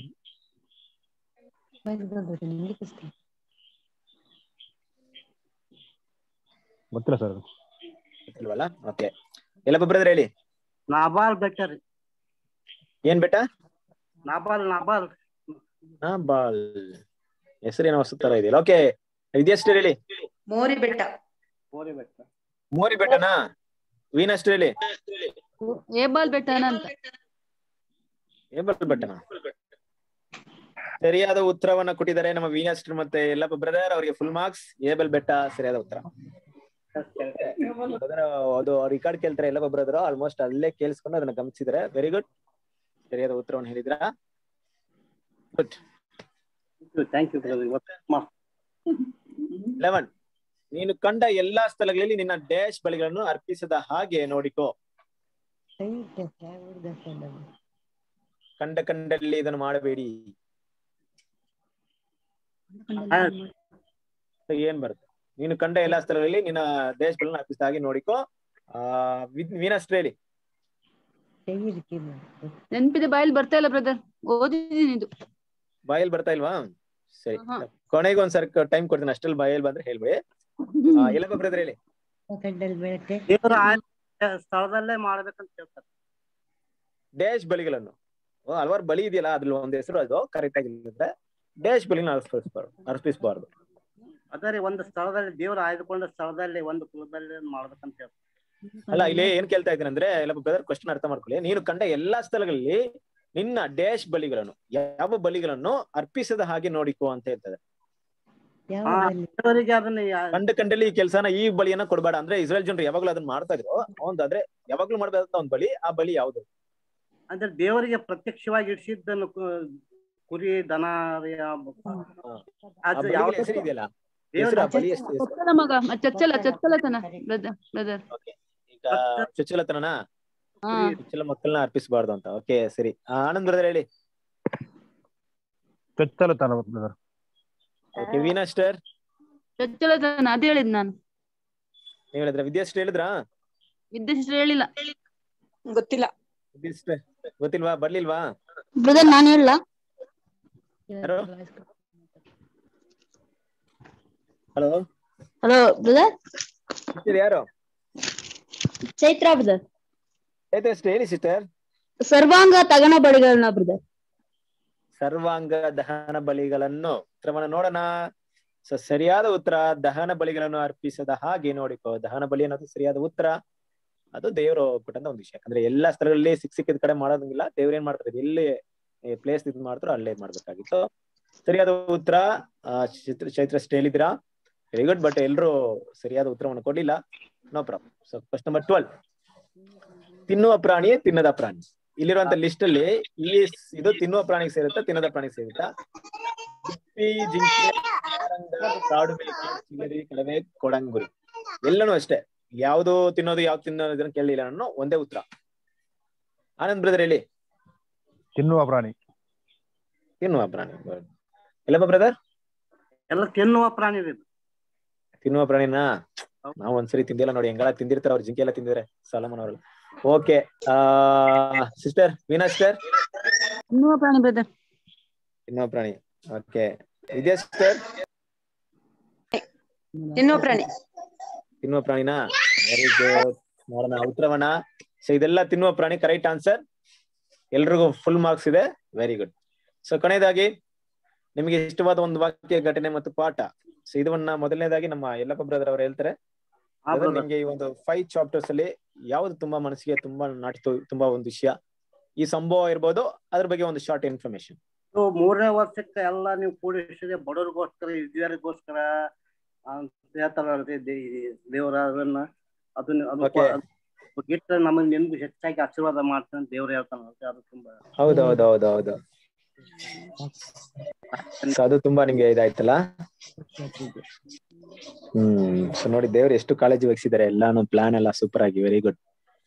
ಗೊತ್ತಿಲ್ಲ ಸರ್ ಗೊತ್ತಿಲ್ವಲ್ಲ ಓಕೆ ಎಲ್ಲಪ್ಪ ಬ್ರದರ್ ಹೇಳಿ ನಾಬಾಲ್ ಬೆಟ್ಟ ರೀ ಏನ್ ಬೆಟ್ಟ ನಾಬಾಲ್ ನಾಬಾಲ್ ಹಾ ಬಾಲ್ ಹೆಸರೇನೋ ಹೊಸ ತರ ಇದೆಯಲ್ಲ ಓಕೆ ವಿದ್ಯಾಸ್ಟರ್ ಹೇಳಿ ಮೋರಿ ಬೆಟ್ಟ ಮೋರಿ ಬೆಟ್ಟ ಮೋರಿ ಬೆಟ್ಟನಾ ವೀನಸ್ಟರ್ ಹೇಳಿ ಏಬಾಲ್ ಬೆಟ್ಟನ ಅಂತ ಏಬಲ್ ಬೆಟ್ಟನಾ ಸರಿಯಾದ ಉತ್ತರವನ್ನ ಕೊಟ್ಟಿದ್ದಾರೆ ನಮ್ಮ ವೀನಸ್ಟರ್ ಮತ್ತೆ ಎಲ್ಲಪ್ಪ ಬ್ರದರ್ ಅವರಿಗೆ ಫುಲ್ ಮಾರ್ಕ್ಸ್ ಏಬಲ್ ಬೆಟ್ಟ ಸರಿಯಾದ ಉತ್ತರ Brother, ಅದು ರಿಕಾರ್ಡ್ ಕೇಳ್ತಾರೆ ಎಲ್ಲಪ್ಪ ಬ್ರದರ್ ಆಲ್ಮೋಸ್ಟ್ ಅಲ್ಲೇ ಕೇಳಿಸ್ಕೊಂಡು ಅದನ್ನ ಗಮನಿಸಿದ್ರೆ ವೆರಿ ಗುಡ್ ಸರಿಯಾದ ಉತ್ತರವನ್ನು ಹೇಳಿದ್ರ good thank you brother eleven ನೀನು ಕಂಡ ಎಲ್ಲಾ ಸ್ಥಳಗಳಲ್ಲಿ ನಿನ್ನ ಡ್ಯಾಶ್ ಬಲಿಗಳನ್ನು ಅರ್ಪಿಸದ ಹಾಗೆ ನೋಡಿಕೋ ಕೈ ಕೆಟ್ಟ ಕಂಡ ಕಂಡಲ್ಲಿ ಇದನ್ನು ಮಾಡಬೇಡಿ So ಏನ್ ಬರುತ್ತೆ ನೀನು ಕಂಡ ಎಲ್ಲಾ ಸ್ಥಳಗಳಲ್ಲಿ ನಿನ್ನ ಡ್ಯಾಶ್ ಬಲಿಗಳನ್ನು ಅರ್ಪಿಸಿದ ಹಾಗೆ ನೋಡಿಕೋ ಆ ವೀನಸ್ಟ್ರ ಹೇಳಿ ನೆನ್ಪಿದೆ ಬಾಯಲ್ಲಿ ಬರ್ತಾ ಇಲ್ಲ ಬ್ರದರ್ ಓದಿದೀನಿ ಇದು ಬಾಯಲ್ಲಿ ಬರ್ತಾ ಇಲ್ವಾ ಸರಿ ಹಾ. ಕೊನೆಗೆ ಒಂದ್ಸರಿ ಟೈಮ್ ಕೊಡ್ತೀನಿ ಅಷ್ಟ್ರಲ್ಲಿ ಬಾಯಲ್ಲಿ ಬಂದ್ರೆ ಹೇಳ್ಬೇಡಿ ಎಲ್ಲ ಬ್ರದರ್ ಹೇಳಿ ಕಡ್ಡಲ್ಲಿ ಬೆಳಕೆ ದೇವರ ಆಯ್ದ ಸ್ಥಳದಲ್ಲೇ ಮಾಡ್ಬೇಕಂತ ಹೇಳ್ತಾರೆ ಡ್ಯಾಶ್ ಬಲಿಗಳನ್ನು ಓ, ಹಲವಾರು ಬಲಿ ಇದೆಯಲ್ಲ ಅದ್ರಲ್ಲಿ ಒಂದ್ ಹೆಸರು ಅದು ಕರೆಕ್ಟ್ ಆಗಿದ್ರೆ ಡ್ಯಾಶ್ ಬಲಿನ ಅರ್ಪಿಸಬಾರ್ದು ಅರ್ಪಿಸಬಾರ್ದು ಅದೇ ರೀ ಒಂದು ಸ್ಥಳದಲ್ಲಿ ದೇವರು ಆಯ್ದುಕೊಂಡ ಸ್ಥಳದಲ್ಲಿ ಒಂದು ಕುಲದಲ್ಲಿ ಮಾಡ್ಬೇಕಂತ ಹೇಳ್ತಾರೆ ಅಲ್ಲ ಇಲ್ಲಿ ಏನ್ ಕೇಳ್ತಾ ಇದ್ದೀನಿ ಅಂದ್ರೆ ಎಲ್ಲ ಬ್ರದರ್ ಕ್ವಶನ್ ಅರ್ಥ ಮಾಡ್ಕೊಳ್ಳಿ ನೀನು ಕಂಡ ಎಲ್ಲಾ ಸ್ಥಳಗಳಲ್ಲಿ ನಿನ್ನ ಡ್ಯಾಶ್ ಬಲಿಗಳನ್ನು ಯಾವ ಬಲಿಗಳನ್ನು ಅರ್ಪಿಸದ ಹಾಗೆ ನೋಡಿಕೋ ಅಂತ ಹೇಳ್ತದೆ ಆ, ದೇವರಿಗೆ ಅದನ್ನ ಯಾ- ಕಂಡ ಕಂಡಲ್ಲಿ ಈ ಕೆಲಸನ ಈ ಬಲಿಯನ್ನ ಕೊಡಬೇಡ ಅಂದ್ರೆ ಇಸ್ರೇಲ್ ಜನರು ಯಾವಾಗ್ಲೂ ಅದನ್ನ ಮಾಡ್ತಾ ಇದ್ರು ಒಂದ್ ಆದ್ರೆ ಯಾವಾಗ್ಲೂ ಮಾಡ್ಬೇಕಾದ ಒಂದ್ ಬಲಿ ಆ ಬಲಿ ಯಾವ್ದು ಅಂದ್ರೆ ದೇವರಿಗೆ ಪ್ರತ್ಯಕ್ಷವಾಗಿ ಇಡಿಸಿದ್ದನ್ನು ಕುರಿ ದನ ರೀ, ಆ ಬ- ಆ ಅದು ಬಲಿಗೆ ಯಾವ್ದು ಹೆಸರು ಇದೆಯಲ್ಲ ದೇವ್ರ ಹೆಸರು ಆ ಬಲಿ ಎಷ್ಟು ಹೆಸರು ಚೊಚ್ಚಲ ಮಗ ಮ- ಚೊಚ್ಚಲ ಚೊಚ್ಚಲತನ ಬ್ರದರ್ ಬ್ರದರ್ ಈಗ ಚುಚ್ಚಲತನನ ಹಾ ಚುಚ್ಚಲ ಮಕ್ಕಳನ್ನ ಅರ್ಪಿಸಬಾರ್ದು ಅಂತ ಓಕೆ ಸರಿ ಆ, ಆನಂದ್ ಬ್ರದರ್ ಹೇಳಿ ಚೊಚ್ಚಲತನ ಬ್ರದರ್ ಓಕೆ ವೀನಾಸ್ಟರ್ ಚೊಚ್ಚಲತನ ಅದೇ ಹೇಳಿದ್ ನಾನು ನೀವ್ ಹೇಳಿದ್ರ ವಿದ್ಯಾಶ್ರೀ ಹೇಳಿದ್ರಾ ವಿದ್ಯಾಶಿಷ್ಟ್ರು ಹೇಳಿಲ್ಲ ಗೊತ್ತಿಲ್ಲ ವಿದ್ಯಾಶ್ರೀ ಗೊತ್ತಿಲ್ವಾ ಬರ್ಲಿಲ್ವಾ ಬ್ರದರ್ ನಾನು ಹೇಳ ಯಾರು ಹಲೋ ಹಲೋ ಬ್ರದರ್ ಸಿಸ್ಟರ್ ಯಾರು ಚೈತ್ರ ಬ್ರದರ್ ಆಯ್ತು ಅಷ್ಟೇ ಹೇಳಿ ಸಿಸ್ಟರ್ ಸರ್ವಾಂಗ ತಗಣ ಬಡಿಗಳನ್ನ ಬ್ರದರ್ ಸರ್ವಾಂಗ ದಹನ ಬಲಿಗಳನ್ನು ಉತ್ತರವನ್ನು ನೋಡೋಣ ಸೊ ಸರಿಯಾದ ಉತ್ತರ ದಹನ ಬಲಿಗಳನ್ನು ಅರ್ಪಿಸದ ಹಾಗೆ ನೋಡಿಕೋ ದಹನ ಬಲಿ ಅನ್ನೋದು ಸರಿಯಾದ ಉತ್ತರ ಅದು ದೇವರು ಕೊಟ್ಟಂತ ಒಂದು ವಿಷಯ ಯಾಕಂದ್ರೆ ಎಲ್ಲಾ ಸ್ಥಳಗಳಲ್ಲಿ ಸಿಕ್ ಸಿಕ್ಕಿದ ಕಡೆ ಮಾಡೋದಂಗಿಲ್ಲ ದೇವ್ರ ಏನ್ ಮಾಡ್ತಾರೆ ಎಲ್ಲಿ ಪ್ಲೇಸ್ ಇದು ಮಾಡ್ತಾರೋ ಅಲ್ಲೇ ಮಾಡ್ಬೇಕಾಗಿತ್ತು ಸರಿಯಾದ ಉತ್ತರ ಆ, ಚಿತ್ರ ಚೈತ್ರ ಅಷ್ಟೇ ಹೇಳಿದಿರಾ ವೆರಿ ಗುಡ್ ಬಟ್ ಎಲ್ರು ಸರಿಯಾದ ಉತ್ತರವನ್ನು ಕೊಡ್ಲಿಲ್ಲ no problem so first number twelve ತಿನ್ನುವ ಪ್ರಾಣಿಯೇ ತಿನ್ನದ ಪ್ರಾಣಿ ಇಲ್ಲಿರುವಂತ ಲಿಸ್ಟ್ ಅಲ್ಲಿ ಇಲ್ಲಿ ಸ್- ಇದು ತಿನ್ನುವ ಪ್ರಾಣಿಗೆ ಸೇರುತ್ತಾ ತಿನ್ನದ ಪ್ರಾಣಿಗೆ ಸೇರುತ್ತಾ ಉಪ್ಪಿ ಜಿಂಕೆ ಕಾರಂಗ ಕಾಡು ಮೇಕೆ ಚಿಗರಿ ಕಡವೆ ಕೊಡಂಗುರಿ ಎಲ್ಲನೂ ಅಷ್ಟೇ ಯಾವ್ದು ತಿನ್ನೋದು ಯಾವ್ದು ತಿನ್ನೋದು ಇದನ್ನ ಕೇಳಲಿಲ್ಲ ನಾನು ಒಂದೇ ಉತ್ತರ ಆನಂದ್ ಬ್ರದರ್ ಹೇಳಿ ತಿನ್ನುವ ಪ್ರಾಣಿ ತಿನ್ನುವ ಪ್ರಾಣಿ ಎಲ್ಲಪ್ಪ ಬ್ರದರ್ ಎಲ್ಲ ತಿನ್ನುವ ಪ್ರಾಣಿ ಇದು ತಿನ್ನುವ ಪ್ರಾಣಿನಾ ನಾವು ಒಂದ್ಸರಿ ತಿಂದಿಲ್ಲ ನೋಡಿ ಹೆಂಗೆಲ್ಲ ತಿಂದಿರ್ತಾರ ಅವ್ರ ಜಿಂಕೆ ಎಲ್ಲ ತಿಂದಿದ್ರೆ ಸಾಲಮನ್ ಅವರೆಲ್ಲ ಓಕೆ ಆ ಸಿಸ್ಟರ್ ವೀನಾ ಸಿಸ್ಟರ್ ತಿನ್ನುವ ಪ್ರಾಣಿ ಬ್ರದರ್ ತಿನ್ನುವ ಪ್ರಾಣಿ ಓಕೆ ವಿದ್ಯಾ ಸಿಸ್ಟರ್ ತಿನ್ನುವ ಪ್ರಾಣಿ ತಿನ್ನುವ ಪ್ರಾಣಿನಾ ವೆರಿ ಗುಡ್ ನೋಡೋಣ ಉತ್ತರವನ್ನ ಸೊ ಇದೆಲ್ಲ ತಿನ್ನುವ ಪ್ರಾಣಿ ಕರೆಕ್ಟ್ ಆನ್ಸರ್ ಎಲ್ರಿಗೂ ಫುಲ್ ಮಾರ್ಕ್ಸ್ ಇದೆ ವೆರಿ ಗುಡ್ ಸೊ ಕೊನೆಯದಾಗಿ ನಿಮಗೆ ಇಷ್ಟವಾದ ಒಂದು ವಾಕ್ಯ ಘಟನೆ ಮತ್ತು ಪಾಠ ಸೊ ಇದನ್ನ ಮೊದಲನೇದಾಗಿ ನಮ್ಮ ಯಲ್ಲಪ್ಪ ಬ್ರದರ್ ಅವರು ಹೇಳ್ತಾರೆ ಹಾ, Brother, brother. ನಿಮ್ಗೆ ಈ ಒಂದು ಫೈವ್ ಚಾಪ್ಟರ್ಸ್ ಅಲ್ಲಿ ಯಾವ್ದು ತುಂಬಾ ಮನಸ್ಸಿಗೆ ತುಂಬಾ ನಾಟಿತು ತುಂಬಾ ಒಂದು ವಿಷಯ ಈ ಸಂಭವ ಇರ್ಬೋದು ಅದ್ರ ಬಗ್ಗೆ ಒಂದು ಶಾರ್ಟ್ ಇನ್ಫಾರ್ಮೇಶನ್ ಇದು ಮೂರನೇ ವರ್ಷಕ್ಕೆ ಎಲ್ಲ ನೀವು ಕೂಡಿಸಿದೆ ಬಡವರಿಗೋಸ್ಕರ ವಿದ್ಯಾರ್ಥಿಗೋಸ್ಕರ ಅಂತ ಹೇಳ್ತಾರಲ್ರಿ ದೇ- ದೇವರ ಅದನ್ನ ಅದನ್ನ ಅದು Okay. ಅದು ಇಟ್ರೆ ನಮಗ್ ನಿಮ್ಗೂ ಹೆಚ್ಚಾಗಿ ಆಶೀರ್ವಾದ ಮಾಡ್ತಾನೆ ದೇವ್ರು ಹೇಳ್ತಾನಲ್ರಿ ಅದು ತುಂಬಾ ಹೌದು ಹೌದು ಹೌದು ಹೌದು So ಅದು ತುಂಬಾ ನಿಮ್ಗೆ ಇದಾಯ್ತಲ್ಲ ಹ್ಮ್ ಸೊ ನೋಡಿ ದೇವ್ರು ಎಷ್ಟು ಕಾಳಜಿ ವಹಿಸಿದ್ದಾರೆ ಎಲ್ಲಾನು ಪ್ಲಾನ್ ಎಲ್ಲ ಸೂಪರ್ ಆಗಿ ವೆರಿ ಗುಡ್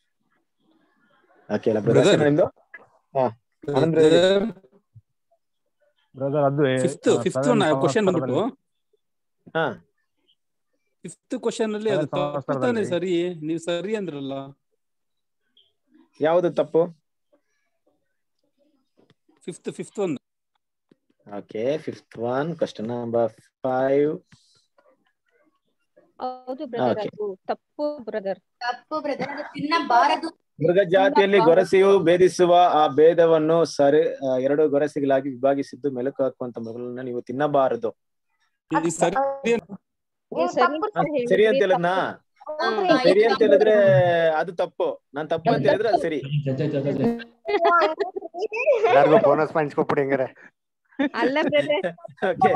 ಓಕೆ Brother. ನಿಮ್ದು ಹಾ ಆನಂದ್ brother ಹೇಳಿ. ಬ್ರದರ್ ಅದು ಫಿಫ್ತ್ ಫಿಫ್ತ್ ಒನ್ ಕ್ವಶನ್ ಬಂದ್ಬಿಟ್ಟು ಹಾ ಫಿಫ್ತ್ ಕ್ವಶನ್ ಅಲ್ಲಿ ಅದು ಸಮಾನ ತಪ್ಪು ತಾನೆ ಸಂದರ್ಭದಲ್ಲಿ. ಸರಿ ನೀವು ಸರಿ ಅಂದ್ರಲ್ಲ ಯಾವ್ದು ತಪ್ಪು fifth fifth one okay fifth one question number five ಹೌದು ಬ್ರದರ್ Okay. ಅದು ತಪ್ಪು ಬ್ರದರ್ ತಪ್ಪು ಬ್ರದರ್ ಅದು ತಿನ್ನಬಾರದು ಮೃಗ ಜಾತಿಯಲ್ಲಿ ಗೊರಸೆಯು ಭೇದಿಸುವ ಆ ಭೇದವನ್ನು ಸರಿ ಆ, ಎರಡು ಗೊರಸೆಗಳಾಗಿ ವಿಭಾಗಿಸಿದ್ದು ಮೆಲುಕು ಹಾಕುವಂತ ಮೃಗಗಳನ್ನ ನೀವು ತಿನ್ನಬಾರದು ಈ ಸರಿ ನೀವು ಸರಿ ಅಂತ ಹಾ, ಸರಿ ಅಂತ ಹೇಳಿದ್ರಿ, ಹೇಳಿದ್ನಾ ತಪ್ಪು. ಸರಿ ಅಂತ ಹೇಳಿದ್ರೆ ಅದು ತಪ್ಪು ನಾನ್ ತಪ್ಪು ಅಂತ ಹೇಳಿದ್ರೆ ಅದು ಸರಿ ಎಲ್ಲಾರ್ಗು ಬೋನಸ್ ಪಾಯಿಂಟ್ಸ್ ಕೊಟ್ಬಿಡಿ ಹೆಂಗಾರೆ ಅಲ್ಲ ಬ್ರದರ್ ಓಕೆ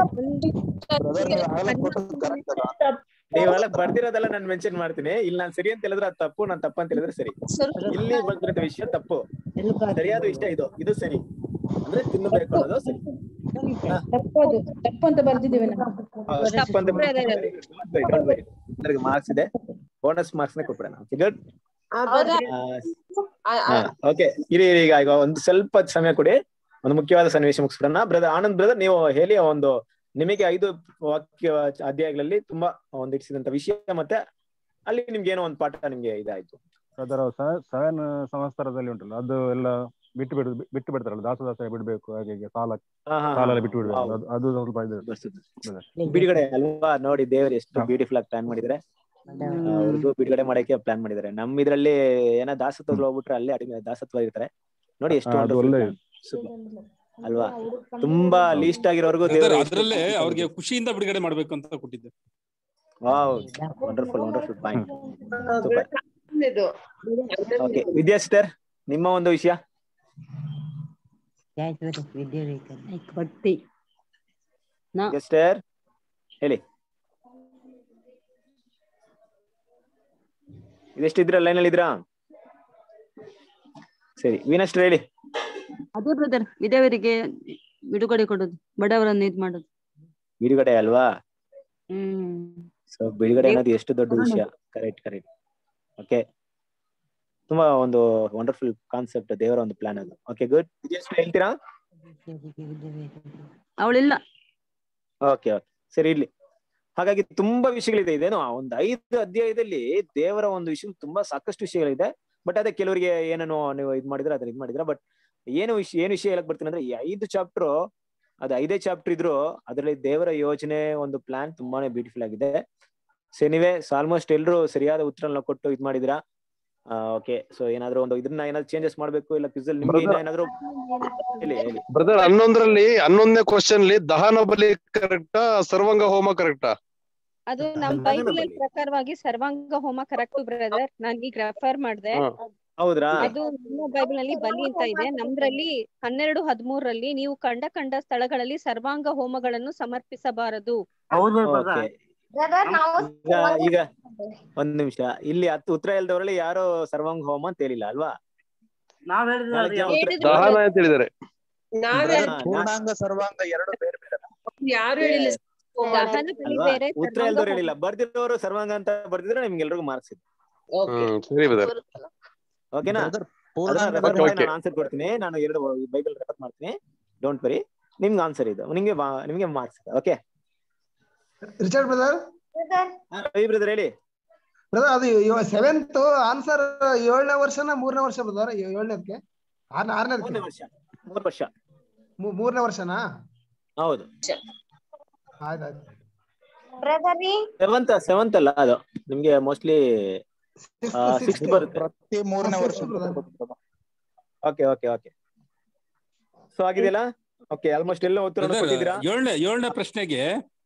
ನೀವೆಲ್ಲ ಬರ್ದಿರೋದೆಲ್ಲ ನಾನು ಮೆನ್ಷನ್ ಮಾಡ್ತೀನಿ ಇಲ್ಲಿ ನಾನ್ ಸರಿ ಅಂತ ಹೇಳಿದ್ರೆ ಅದು ತಪ್ಪು ನಾನ್ ತಪ್ಪು ಅಂತ ಹೇಳಿದ್ರೆ ಸರಿ ಇಲ್ಲಿ ಬಂದಿರೋ ವಿಷಯ ತಪ್ಪು ಸರಿಯಾದ ವಿಷಯ ಇದು ಇದು ಸರಿ ಅಂದ್ರೆ ತಿನ್ನಬೇಕು ಅನ್ನೋದು ಸರಿ ತಪ್ಪದು ತಪ್ಪು ಅಂತ ಬರ್ದಿದ್ದೇವೆ ನಾವು ತಪ್ಪು ಅಂತ ಮಾರ್ಕ್ಸ್ ಇದೆ ಬೋನಸ್ ಮಾರ್ಕ್ಸ್ ನೇ ಕೊಟ್ಬಿಡೋಣ ಗುಡ್ ಓಕೆ ಇರಿ ಇರಿ, ಈಗ ಈಗ ಒಂದು ಸ್ವಲ್ಪ ಸಮಯ ಕೊಡಿ ಒಂದು ಮುಖ್ಯವಾದ ಸನ್ನಿವೇಶ ಮುಗಿಸ್ಬಿಡೋಣ ಬ್ರದರ್ ಆನಂದ್ ಬ್ರದರ್ ನೀವು ಹೇಳಿ ಆ ಒಂದು ನಿಮಗೆ ಐದು ವಾಕ್ಯ ಅಧ್ಯಾಯಗಳಲ್ಲಿ ತುಂಬಾ ಒಂದು ಇಡಿಸಿದಂತ ವಿಷಯ ಮತ್ತೆ ಅಲ್ಲಿ ನಿಮ್ಗೆ ಏನೋ ಒಂದು ಪಾಠ ನಿಮ್ಗೆ ಇದಾಯ್ತು ಅದರ ಸೆವೆನ್ ಸಂವತ್ಸರದಲ್ಲಿ ಉಂಟಲ್ಲ ಅದು ಎಲ್ಲ ಬಿಟ್ಟು ಬಿಡ್ ಬಿಟ್ಟು ಬಿಡ್ತಾರಲ್ಲ ದಾಸದಾಸ ಬಿಡ್ಬೇಕು ಹಾಗೆ ಹೀಗೆ ಸಾಲ ಹಾ, ಹಾ, ಸಾಲ ಎಲ್ಲ ಹಾ. ಬಿಟ್ಟು ಬಿಡ್ಬೇಕು ಹೌದು. ಅದು- ಅದು ಸ್ವಲ್ಪ ಇದು brother. ಬಿಡುಗಡೆ ಅಲ್ವಾ ನೋಡಿ ದೇವರು ಎಷ್ಟು ಬ್ಯೂಟಿಫುಲ್ ಆಗಿ ಪ್ಲಾನ್ ಮಾಡಿದ್ರೆ ಅವ್ರಿಗೂ ಬಿಡುಗಡೆ ಮಾಡಕ್ಕೆ ಪ್ಲಾನ್ ಮಾಡಿದ್ದಾರೆ ನಮ್ ಇದ್ರಲ್ಲಿ ಏನೋ ದಾಸತ್ವ ಹೋಗ್ಬಿಟ್ರೆ ಅಲ್ಲೇ ಅಡಿಮೆ ದಾಸತ್ವ ಇರ್ತಾರೆ ನೋಡಿ ಎಷ್ಟು ಹಾ, ಅದು wonderful ಒಳ್ಳೆ plan. Super. ಅಲ್ವಾ ತುಂಬಾ ಲೀಸ್ಟ್ ಆಗಿರೋರ್ಗು Brother, ದೇವರು ಅದ್ರಲ್ಲೇ ಅವ್ರಿಗೆ ಖುಷಿಯಿಂದ ಬಿಡುಗಡೆ ಮಾಡ್ಬೇಕು ಅಂತ ಕೊಟ್ಟಿದ್ದೆ wow wonderful wonderful point super okay Vidya sister ನಿಮ್ಮ ಒಂದು ವಿಷಯ ಬಟ್ಟಿ ನಾ ಸಿಸ್ಟರ್ ಹೇಳಿ ಇದೆಷ್ಟಿದ್ರ ಲೈನ್ ಅಲ್ಲಿ ಇದ್ರಾ ಸರಿ ವೀನಸ್ಟರ್ ಹೇಳಿ ಅದೇ ಬ್ರದರ್ ವಿಧವರಿಗೆ ಬಿಡುಗಡೆ ಕೊಡೋದು ಬಡವರನ್ನು ಇದ್ ಮಾಡೋದು ಬಿಡುಗಡೆ ಅಲ್ವಾ ಹ್ಮ್ ಸೊ ಬಿಡುಗಡೆ ಅನ್ನೋದು ಎಷ್ಟು ದೊಡ್ಡ ವಿಷಯ ಕರೆಕ್ಟ್ ಕರೆಕ್ಟ್ ಓಕೆ ತುಂಬಾ ಒಂದು ವಂಡರ್ಫುಲ್ ಕಾನ್ಸೆಪ್ಟ್ ದೇವರ ಒಂದು ಪ್ಲಾನ್ ಅದು ಓಕೆ ಗುಡ್ ಹೇಳ್ತೀರಾ ಅವಳಿಲ್ಲ ಓಕೆ ಓಕೆ ಸರಿ ಇರ್ಲಿ ಹಾಗಾಗಿ ತುಂಬಾ ವಿಷಯಗಳಿದೆ ಇದೇನು ಆ ಒಂದು ಐದು ಅಧ್ಯಾಯದಲ್ಲಿ ದೇವರ ಒಂದು ವಿಷಯ ತುಂಬಾ ಸಾಕಷ್ಟು ವಿಷಯಗಳಿದೆ ಬಟ್ ಅದೇ ಕೆಲವರಿಗೆ ಏನನ್ನು ನೀವು ಇದ್ ಮಾಡಿದ್ರೆ ಅದನ್ನ ಇದ್ ಮಾಡಿದ್ರ ಬಟ್ ಏನು ವಿಷಯ ಏನ್ ವಿಷಯ ಹೇಳಕ್ ಬರ್ತೀನಿ ಅಂದ್ರೆ ಈ ಐದು ಚಾಪ್ಟರ್ ಅದು ಐದೇ ಚಾಪ್ಟರ್ ಇದ್ರು ಅದರಲ್ಲಿ ದೇವರ ಯೋಜನೆ ಒಂದು ಪ್ಲಾನ್ ತುಂಬಾನೇ ಬ್ಯೂಟಿಫುಲ್ ಆಗಿದೆ ಸೊ ಎನಿವೆ ಆಲ್ಮೋಸ್ಟ್ ಎಲ್ರು ಸರಿಯಾದ ಉತ್ತರನ ಕೊಟ್ಟು ಇದ್ ಮಾಡಿದಿರಾ ಓಕೆ ಸೊ ಏನಾದ್ರು ಒಂದು ಇದನ್ನ ಏನಾದ್ರು ಚೇಂಜಸ್ ಮಾಡ್ಬೇಕು ಇಲ್ಲ ಕ್ವಿಸ್ ಅಲ್ಲಿ ನಿಮ್ಗೆ ಇನ್ನ ಏನಾದ್ರು ಹೇಳಿ ಹೇಳಿ ಬ್ರದರ್ ಹನ್ನೊಂದರಲ್ಲಿ ಹನ್ನೊಂದನೇ ಕ್ವಶನ್ ಅಲ್ಲಿ ದಹನ ಬಲಿ ಕರೆಕ್ಟಾ ಸರ್ವಾಂಗ ಹೋಮ ಕರೆಕ್ಟಾ ಅದು ನಮ್ ಬೈಬಲ್ ಅಲ್ಲಿ ಪ್ರಕಾರವಾಗಿ ಸರ್ವಾಂಗ ಹೋಮ ಕರೆಕ್ಟ್ ಬ್ರದರ್ ನಾನ್ ಈಗ ರೆಫರ್ ಮಾಡ್ದೆ ಹೌದ್ರಾ ಅದು ನಿಮ್ಮ ಬೈಬಲ್ ನಲ್ಲಿ ಬಲಿ ಅಂತ ಇದೆ ನಮ್ದ್ರಲ್ಲಿ ಹನ್ನೆರಡು ಹದಿಮೂರರಲ್ಲಿ ನೀವು ಕಂಡ ಕಂಡ ಸ್ಥಳಗಳಲ್ಲಿ ಸರ್ವಾಂಗ ಹೋಮಗಳನ್ನು ಸಮರ್ಪಿಸಬಾರದು ಓಕೆ ಬ್ರದರ್ ನಾವು ಈಗ ಈಗ ಒಂದ್ ನಿಮಿಷ ಇಲ್ಲಿ ಹತ್ತು ಉತ್ತರ ಇಲ್ದವರಲ್ಲಿ ಯಾರು ಸರ್ವಾಂಗ ಹೋಮ ಅಂತ ಹೇಳಿಲ್ಲ ಅಲ್ವಾ ನಾವ್ ನಾಲ್ಕು ಜನ ಉತ್ತರ- ದಹನ ಅಂತ ಹೇಳಿದ್ದಾರೆ ನಾವೇ ಪೂರ್ಣಾಂಗ ಸರ್ವಾಂಗ ಎರಡು ಬೇರೆ ಬೇರೆ ಯಾರು ಹೇಳಿಲ್ಲ ದಹನ ಬಲಿ ಅಲ್ವಾ ಬೇರೆ ಉತ್ತರ ಸರ್ವಾಂಗ ಇಲ್ದವ್ರು ಹೋಮ ಹೇಳಿಲ್ಲ ಬರ್ದಿರೋರು ಸರ್ವಾಂಗ ಅಂತ ಬರ್ದಿದ್ರೆ ನಿಮ್ಗೆಲ್ರಿಗೂ ಮಾರ್ಕ್ಸ್ ಇದೆ ಹ್ಮ್ ಸರಿ ಬ್ರದರ್ ಓಕೆನಾ ಪೂರ್ಣಾಂಗ ರೆಫರ್ Okay, ಮಾಡಿ okay. ನಾನು ಆನ್ಸರ್ ಕೊಡ್ತೀನಿ ನಾನು ಎರಡು ಬೈಬಲ್ ರೆಫರ್ ಮಾಡ್ತೀನಿ ಡೋಂಟ್ ವರಿ ನಿಮ್ಗೆ ಆನ್ಸರ್ ಇದು ನಿಮ್ಗೆ ಮಾ- ನಿಮ್ಗೆ ಮಾರ್ಕ್ಸ್ ಇದೆ okay Richard brother Ravi brother ಹೇಳಿ ಬ್ರದರ್ ಅದು ಸೆವೆಂತ್ ಆನ್ಸರ್ ಏಳನೇ ವರ್ಷನ ಮೂರನೇ ವರ್ಷ ಬ್ರದರ್ ಏಳನೇದಕ್ಕೆ ಆರ್ನ ಆರನೇದಕ್ಕೆ ಮೂರನೇ ವರ್ಷ ಮೂರು ವರ್ಷ ಮೂರನೇ ವರ್ಷನಾ ಹೌದು ಆಯ್ತಾಯ್ತು ಬ್ರದರ್ ರೀ ಸೆವೆಂತ್ ಸೆವೆಂತ್ ಅಲ್ಲ ಅದು ನಿಮ್ಗೆ ಮೋಸ್ಟ್ಲಿ ಸಿಕ್ಸ್ ಬರುತ್ತೆ ಪ್ರತಿ ಮೂರನೇ ವರ್ಷ ಓಕೆ ಓಕೆ ಓಕೆ ಸೊ ಆಗಿದೆಯಲ್ಲ ಓಕೆ ಆಲ್ಮೋಸ್ಟ್ ಎಲ್ಲ ಉತ್ತರ Brother, ಕೊಟ್ಟಿದ್ದೀರಾ ಏಳನೇ ಏಳನೇ ಪ್ರಶ್ನೆಗೆ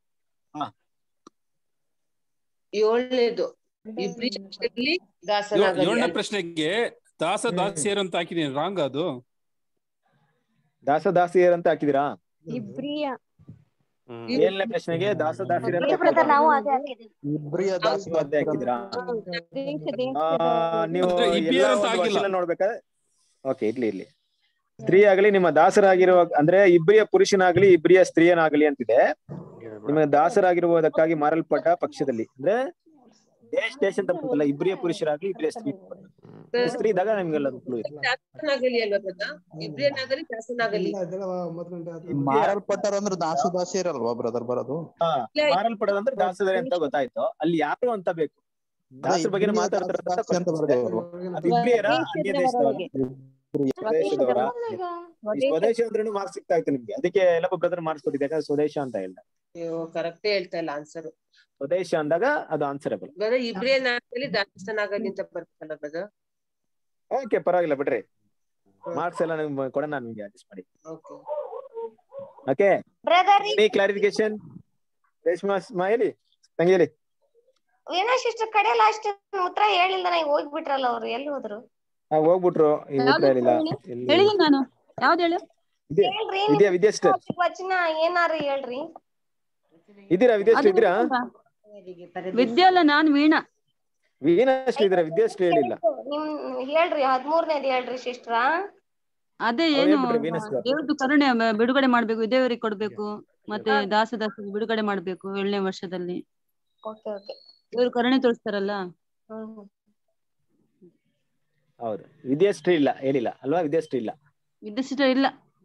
ಏಳನೇದು ಇಬ್ರಿಯಲ್ಲಿ ಏಳ್- ದಾಸನಾಗಲಿ ಏಳನೇ ಅಂತ. ಪ್ರಶ್ನೆಗೆ ದಾಸ ದಾಸಿಯರು ಅಂತ ಹಾಕಿದೀನಿ ರಾಂಗ್ ಅದು ದಾಸ ದಾಸಿಯರ್ ಅಂತ ಹಾಕಿದಿರಾ ಇಬ್ರಿಯ ಏಳನೇ ಪ್ರಶ್ನೆಗೆ ದಾಸ ದಾಸಿಯರ್ ಅಂತ ಬ್ರದರ್ ನಾವು ಅದೇ ಹಾಕಿದ್ವಿ ಇಬ್ರಿಯ ನೀವು ಅದೇ ಹಾಕಿದಿರಾ ದೇಶ ಆ, ನೀವು ಅಂದ್ರೆ ಇಬ್ರಿಯರ್ ಎಲ್ಲ ಅಂತ ಒಂದು ಆಗಿಲ್ಲ. ವರ್ಷನ ನೋಡ್ಬೇಕಾದ್ರೆ ಓಕೆ ಇರ್ಲಿ ಇರ್ಲಿ ಸ್ತ್ರೀ ಆಗಲಿ ನಿಮ್ಮ ದಾಸರಾಗಿರುವ ಅಂದ್ರೆ ಇಬ್ರಿಯ ಪುರುಷನಾಗ್ಲಿ ಇಬ್ರಿಯ ಸ್ತ್ರೀಯನಾಗಲಿ ಅಂತಿದೆ ನಿಮ್ಮ ದಾಸರಾಗಿರುವುದಕ್ಕಾಗಿ ಮಾರಲ್ಪಟ್ಟ ಪಕ್ಷದಲ್ಲಿ ಅಂದ್ರೆ ದೇಶ ದೇಶ ಅಂತ ಬರ್ತಲ್ಲ ಇಬ್ರಿಯ ಪುರುಷರಾಗ್ಲಿ ಇಬ್ರಿಯ ಸ್ತ್ರೀ ಸ್ತ್ರೀ ಇದ್ದಾಗ ನಿಮ್ಗೆಲ್ಲ clue ಇದೆ. ದಾಸನಾಗಲಿ ಅಲ್ವಾ ಬ್ರದರ್ ಇಬ್ರಿಯನಾಗಲಿ ದಾಸನಾಗಲಿ ಮಾರಲ್ಪಟ್ಟರು ಅಂದ್ರೆ ದಾಸು ದಾಸಿಯರಲ್ವಾ ಬ್ರದರ್ ಬರೋದು ಹಾ, ಮಾರಲ್ಪಡೋದಂದ್ರೆ ದಾಸರೇ ಅಂತ ಗೊತ್ತಾಯ್ತು ಅಲ್ಲಿ ಯಾರು ಅಂತ ಬೇಕು ದಾಸರ ಬಗ್ಗೆ ಇಬ್ರಿಯ ಮಾತಾಡ್ತಾರೆ ಅಂತ ದಾಸಿ ಅಂತ ಬರ್ದೇವಲ್ವಾ? ಅದು ಇಬ್ರಿಯರ ಅನ್ಯ ದೇಶದವರ ಸ್ವದೇಶದವರ ಈ ಸ್ವದೇಶ ಅಂದ್ರೆ ಮಾರ್ಕ್ಸ್ ಸಿಗ್ತಾ ಇತ್ತು ನಿಮ್ಗೆ ಅದಕ್ಕೆ ಎಲ್ಲ ಬ್ರದರ್ ಮಾರ್ಕ್ಸ್ ಕೊಟ್ಟಿದ್ದೆ ಯಾಕಂದ್ರೆ ಸ್ವದೇಶ ಅಂತ ಹೇಳ್ದ ಅಯ್ಯೋ ಕರೆಕ್ಟ್ ಹೇಳ್ತಾ ಇಲ್ಲ ಆನ್ಸರ್ ಸ್ವದೇಶ ಅಂದಾಗ ಅದು ಆನ್ಸರಬಲ್ ಬ್ರದರ್ ಇಬ್ರಿಯನಾಗಲಿ ದಾಸನಾಗಲಿ ಅಂತ ಬರ್ತಲ್ಲ ಬ್ರದರ್ ಓಕೆ ಪರವಾಗಿಲ್ಲ ಬಿಡ್ರಿ ಮಾರ್ಕ್ಸ್ ಎಲ್ಲ ನಿಮ್ಗೆ ಕೊಡೋಣ ನಿಮ್ಗೆ ಅಡ್ಜಸ್ಟ್ ಮಾಡಿ ಓಕೆ ಓಕೆ ಬ್ರದರ್ ರೀ ಎನಿ ಕ್ಲಾರಿಫಿಕೇಶನ್ ರೇಷ್ಮಾ ಸ್ಮಾ ಹೇಳಿ ತಂಗಿ ಹೇಳಿ ವೀಣಾಶ್ ಇಷ್ಟು ಕಡೆ ಲಾಸ್ಟ್ ಉತ್ತರ ಹೇಳಿಲ್ಲ ನಾ ಹೋಗ್ಬಿಟ್ರಲ್ಲ ಅವ್ರು ಎಲ್ಲಿ ಹೋದ್ರು ಹಾ ಹೋಗ್ಬಿಟ್ರು ಈ ಉತ್ತರ ಹೇಳಿಲ್ಲ ಎಲ್ಲಿ- ಹೇಳಿಲ್ಲ ನಾನು ಯಾವ್ದು ಹೇಳು ವಿದ್ಯಾ- ಹೇಳ್ರಿ ವಿದ್ಯಾ ವಿದ್ಯಾ sister. ವಚನ ಏನಾರು ಹೇಳ್ರಿ ಇದ್ದೀರಾ ವಿದ್ಯಾಶ್ರೀ ಇದ್ದೀರಾ ವಿದ್ಯೆ ಅಲ್ಲ ನಾನ್ ವೀಣಾ ವೀಣಾಶ್ರೀ ಇದ್ದೀರಾ ವಿದ್ಯಾಶ್ರೀ ಹೇಳಿಲ್ಲ ನಿಮ್ ಹೇಳ್ರಿ ಹದ್ಮೂರನೇದ್ ಹೇಳ್ರಿ ಸಿಸ್ಟ್ರ ಅದೇ ಅವ್ರು ಏನು ಹೇಳ್ಬಿಟ್ರಿ ವೀನಸ್ ಗಾರು. ದೇವ್ರದ್ದು ಕರುಣೆ ಮ- ಬಿಡುಗಡೆ ಮಾಡ್ಬೇಕು ವಿಧೇವರಿಗೆ ಕೊಡ್ಬೇಕು ಮತ್ತೆ ದಾಸ ದಾಸರಿಗೆ ಬಿಡುಗಡೆ ಮಾಡ್ಬೇಕು ಏಳನೇ ವರ್ಷದಲ್ಲಿ ಓಕೆ ಓಕೆ ದೇವ್ರು ಕರುಣೆ ತೋರಿಸ್ತಾರಲ್ಲ ಹ್ಮ್ ಹೌದು ವಿದ್ಯಾಶ್ರೀ ಇಲ್ಲ ಹೇಳಿಲ್ಲ ಅಲ್ವಾ ವಿದ್ಯಾಶ್ರೀ ಇಲ್ಲ ವಿದ್ಯಾಸಿಟ ಇಲ್ಲ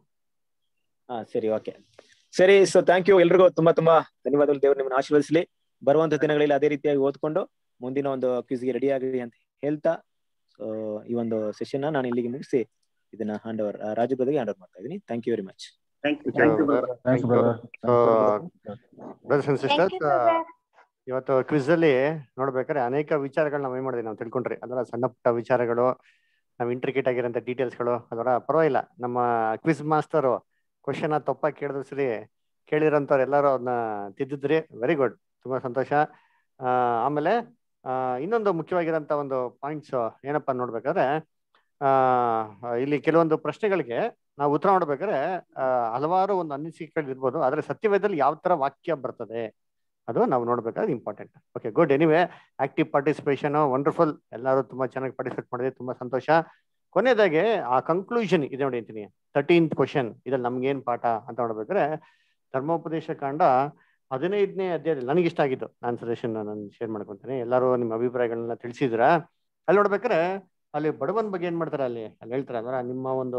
ಹಾ ಸರಿ ಓಕೆ ಸರಿ ಸೊ ಥ್ಯಾಂಕ್ ಯು ಎಲ್ರಿಗೂ ತುಂಬಾ ತುಂಬಾ ಧನ್ಯವಾದಗಳು ದೇವರು ನಿಮ್ಮನ್ನ ಆಶೀರ್ವದಿಸಲಿ ಬರುವಂತ ದಿನಗಳಲ್ಲಿ ಅದೇ ರೀತಿಯಾಗಿ ಓದ್ಕೊಂಡು ಮುಂದಿನ ಒಂದು ಕ್ವಿಸ್ಗೆ ರೆಡಿ ಆಗಲಿ ಅಂತ ಹೇಳ್ತಾ ಸೊ ಈ ಒಂದು ಸೆಷನ್ ನಾನು ಇಲ್ಲಿಗೆ ಮುಗಿಸಿ ಇದನ್ನ ಹ್ಯಾಂಡ್ ಓವರ್ ರಾಜು ಬದಲಿಗೆ ಹ್ಯಾಂಡ್ ಓವರ್ ಮಾಡ್ತಾ ಇದ್ದೀನಿ thank you very much thank you Thank thank you, you brother. Thanks, Thank you. brother. So, brothers and sisters, uh, ಇವತ್ತು ಕ್ವಿಸ್ ಅಲ್ಲಿ ನೋಡ್ಬೇಕಾದ್ರೆ ಅನೇಕ ವಿಚಾರಗಳು ನಾವು ಏನ್ ಮಾಡಿದ್ವಿ ನಾವು ತಿಳ್ಕೊಂಡ್ರಿ ಅದರ ಸಣ್ಣ ಪುಟ್ಟ ವಿಚಾರಗಳು ನಾವು ಇಂಟ್ರಿಕೇಟ್ ಆಗಿರೋಂಥ ಡೀಟೇಲ್ಸ್ಗಳು ಅದರ ಪರವಾಗಿಲ್ಲ ನಮ್ಮ ಕ್ವಿಸ್ ಮಾಸ್ಟರ್ ಕ್ವಶನ್ ತಪ್ಪಾಗಿ ಕೇಳಿದ್ರು ಸರಿ ಕೇಳಿರೋಂಥವ್ರು ಎಲ್ಲರೂ ಅದನ್ನ ತಿದ್ದಿದ್ರಿ ವೆರಿ ಗುಡ್ ತುಂಬಾ ಸಂತೋಷ ಆ, ಆಮೇಲೆ ಆ, ಇನ್ನೊಂದು ಮುಖ್ಯವಾಗಿರೋಂಥ ಒಂದು ಪಾಯಿಂಟ್ಸ್ ಏನಪ್ಪಾ ನೋಡ್ಬೇಕಾದ್ರೆ ಆ ಇಲ್ಲಿ ಕೆಲವೊಂದು ಪ್ರಶ್ನೆಗಳಿಗೆ ನಾವು ಉತ್ತರ ಮಾಡ್ಬೇಕಾದ್ರೆ ಆ, ಹಲವಾರು ಒಂದು ಅನಿಸಿಕೆಗಳು ಇರ್ಬೋದು ಆದ್ರೆ ಸತ್ಯವೇದದಲ್ಲಿ ಯಾವ ತರ ವಾಕ್ಯ ಬರ್ತದೆ ಅದು ನಾವು ನೋಡ್ಬೇಕಾದ್ರೆ important okay good anyway active participation wonderful ಎಲ್ಲರೂ ತುಂಬಾ ಚೆನ್ನಾಗಿ ಪಾರ್ಟಿಸಿಪೇಟ್ ಮಾಡಿದ್ರೆ ತುಂಬಾ ಸಂತೋಷ ಕೊನೆಯದಾಗಿ ಆ ಕನ್ಕ್ಲೂಷನ್ ಇದೆ ನೋಡಿ ಅಂತೀನಿ ತರ್ಟೀನ್ತ್ ಕ್ವಶನ್ ಇದ್ರಲ್ಲಿ ನಮ್ಗೆ ಏನ್ ಪಾಠ ಅಂತ ನೋಡ್ಬೇಕಾದ್ರೆ ಧರ್ಮೋಪದೇಶ ಕಾಂಡ ಹದಿನೈದನೇ ಅಧ್ಯಾಯದಲ್ಲಿ ನನಗೆ ಇಷ್ಟ ಆಗಿದ್ದು ನಾನು ಸಜೆಷನ್ ನಾನು ಶೇರ್ ಮಾಡ್ಕೊಂತೀನಿ ಎಲ್ಲರೂ ನಿಮ್ಮ ಅಭಿಪ್ರಾಯಗಳನ್ನ ತಿಳಿಸಿದ್ರ ಅಲ್ಲಿ ನೋಡ್ಬೇಕಾದ್ರೆ ಅಲ್ಲಿ ಬಡವನ್ ಬಗ್ಗೆ ಏನ್ ಮಾಡ್ತಾರೆ ಅಲ್ಲಿ ಅಲ್ಲಿ ಹೇಳ್ತಾರೆ ಅಂದ್ರೆ ನಿಮ್ಮ ಒಂದು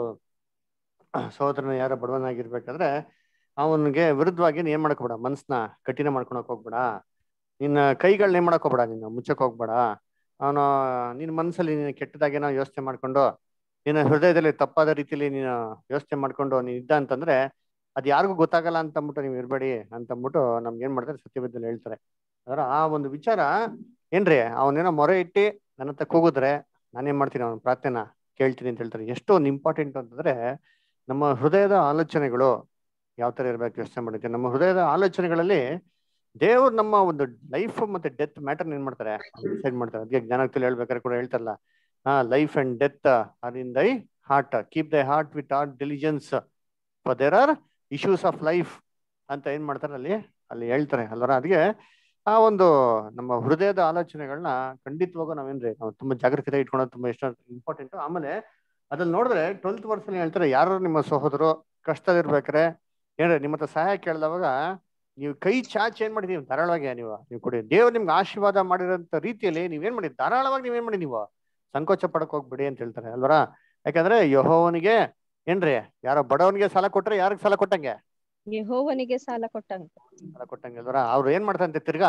ಸಹೋದರನ ಯಾರ ಬಡವನಾಗಿರ್ಬೇಕಾದ್ರೆ ಅವನಿಗೆ ವಿರುದ್ಧವಾಗಿ ನೀನ್ ಏನ್ ಮಾಡಕ್ ಹೋಗ್ಬೇಡ ಮನ್ಸ್ನ ಕಠಿಣ ಮಾಡ್ಕೊಳಕ್ ಹೋಗ್ಬೇಡ ನಿನ್ನ ಕೈಗಳನ್ನ ಏನ್ ಮಾಡಕ್ ಹೋಗ್ಬೇಡ ನಿನ್ನ ಮುಚ್ಚಕ್ ಹೋಗ್ಬೇಡ ಅವನು ನಿನ್ನ ಮನ್ಸಲ್ಲಿ ನೀನು ಕೆಟ್ಟದಾಗೇನೋ ಯೋಚನೆ ಮಾಡ್ಕೊಂಡು ನಿನ್ನ ಹೃದಯದಲ್ಲಿ ತಪ್ಪಾದ ರೀತಿಯಲ್ಲಿ ನೀನು ಯೋಚನೆ ಮಾಡ್ಕೊಂಡು ನೀನ್ ಇದ್ದ ಅಂತಂದ್ರೆ ಅದ್ ಯಾರಿಗೂ ಗೊತ್ತಾಗಲ್ಲ ಅಂತ ಅಂದ್ಬಿಟ್ಟು ನೀವು ಇರ್ಬೇಡಿ ಅಂತ ಅಂದ್ಬಿಟ್ಟು ನಮ್ಗೆ ಏನ್ ಮಾಡ್ತಾರೆ ಸತ್ಯವೇದಲ್ಲಿ ಹೇಳ್ತಾರೆ ಅದರ ಆ ಒಂದು ವಿಚಾರ ಏನ್ರಿ ಅವನೇನೋ ಮೊರೆ ಇಟ್ಟಿ ನನ್ನ ಹತ್ರ ಕೂಗಿದ್ರೆ ನಾನೇನ್ ಮಾಡ್ತೀನಿ ಅವನ ಪ್ರಾರ್ಥನೆ ಕೇಳ್ತೀನಿ ಅಂತ ಹೇಳ್ತಾರೆ ಎಷ್ಟು ಒಂದು ಇಂಪಾರ್ಟೆಂಟ್ ಅಂತಂದ್ರೆ ನಮ್ಮ ಹೃದಯದ ಆಲೋಚನೆಗಳು ಯಾವ ತರ ಇರ್ಬೇಕು ಯೋಚನೆ ಮಾಡಿದ್ದೆ ನಮ್ಮ ಹೃದಯದ ಆಲೋಚನೆಗಳಲ್ಲಿ ದೇವ್ರು ನಮ್ಮ ಒಂದು ಲೈಫ್ ಮತ್ತೆ ಡೆತ್ ಮ್ಯಾಟರ್ ಏನ್ ಮಾಡ್ತಾರೆ ಡಿಸೈಡ್ ಮಾಡ್ತಾರೆ ಅದಕ್ಕೆ ಜ್ಞಾನಕ್ತಿಲಿ ಹೇಳ್ಬೇಕಾದ್ರೆ ಕೂಡ ಹೇಳ್ತಾರಲ್ಲ ಹಾ life and death are in thy heart keep thy heart with all diligence for there are issues of life ಅಂತ ಏನ್ ಮಾಡ್ತಾರೆ ಅಲ್ಲಿ ಅಲ್ಲಿ ಹೇಳ್ತಾರೆ ಅಲ್ವರ ಅದಕ್ಕೆ ಆ ಒಂದು ನಮ್ಮ ಹೃದಯದ ಆಲೋಚನೆಗಳನ್ನ ಖಂಡಿತವಾಗೂ ನಾವೇನ್ರಿ ನಾವು ತುಂಬಾ ಜಾಗೃತಿ ಇಟ್ಕೊಳ್ಳೋದು ತುಂಬಾ ಇಷ್ಟ ಇಂಪಾರ್ಟೆಂಟ್ ಆಮೇಲೆ ಅದ್ರಲ್ಲಿ ನೋಡಿದ್ರೆ ಟ್ವೆಲ್ತ್ ವರ್ಸ್ ಅಲ್ಲಿ ಹೇಳ್ತಾರೆ ಯಾರು ನಿಮ್ಮ ಸಹೋದರು ಕಷ್ಟದಿರ್ಬೇಕಾರೆ ಏನ್ರಿ ನಿಮ್ಮ ಹತ್ರ ಸಹಾಯ ಕೇಳಿದವಾಗ ನೀವು ಕೈ ಚಾಚ್ ಏನ್ ಮಾಡಿದೀವಿ ಧಾರಾಳವಾಗಿ ನೀವು ನೀವು ಕೊಡಿ ದೇವ್ರು ನಿಮ್ಗೆ ಆಶೀರ್ವಾದ ಮಾಡಿರೋಂಥ ರೀತಿಯಲ್ಲಿ ನೀವೇನ್ ಮಾಡಿ ಧಾರಾಳವಾಗಿ ನೀವೇನ್ ಮಾಡಿ ನೀವು ಸಂಕೋಚ ಪಡಕ್ ಹೋಗ್ಬಿಡಿ ಅಂತ ಹೇಳ್ತಾರೆ ಅಲ್ವರ ಯಾಕಂದ್ರೆ ಯಹೋವನಿಗೆ ಏನ್ರಿ ಯಾರೋ ಬಡವನಿಗೆ ಸಾಲ ಕೊಟ್ರೆ ಯಾರಿಗ್ ಸಾಲ ಕೊಟ್ಟಂಗೆ ಯೆಹೋವನಿಗೆ ಸಾಲ ಕೊಟ್ಟಂಗ ಸಾಲ ಕೊಟ್ಟಂಗೆ ಅಲ್ವರ ಅವ್ರು ಏನ್ ಮಾಡ್ತಾರಂತೆ ತಿರ್ಗಾ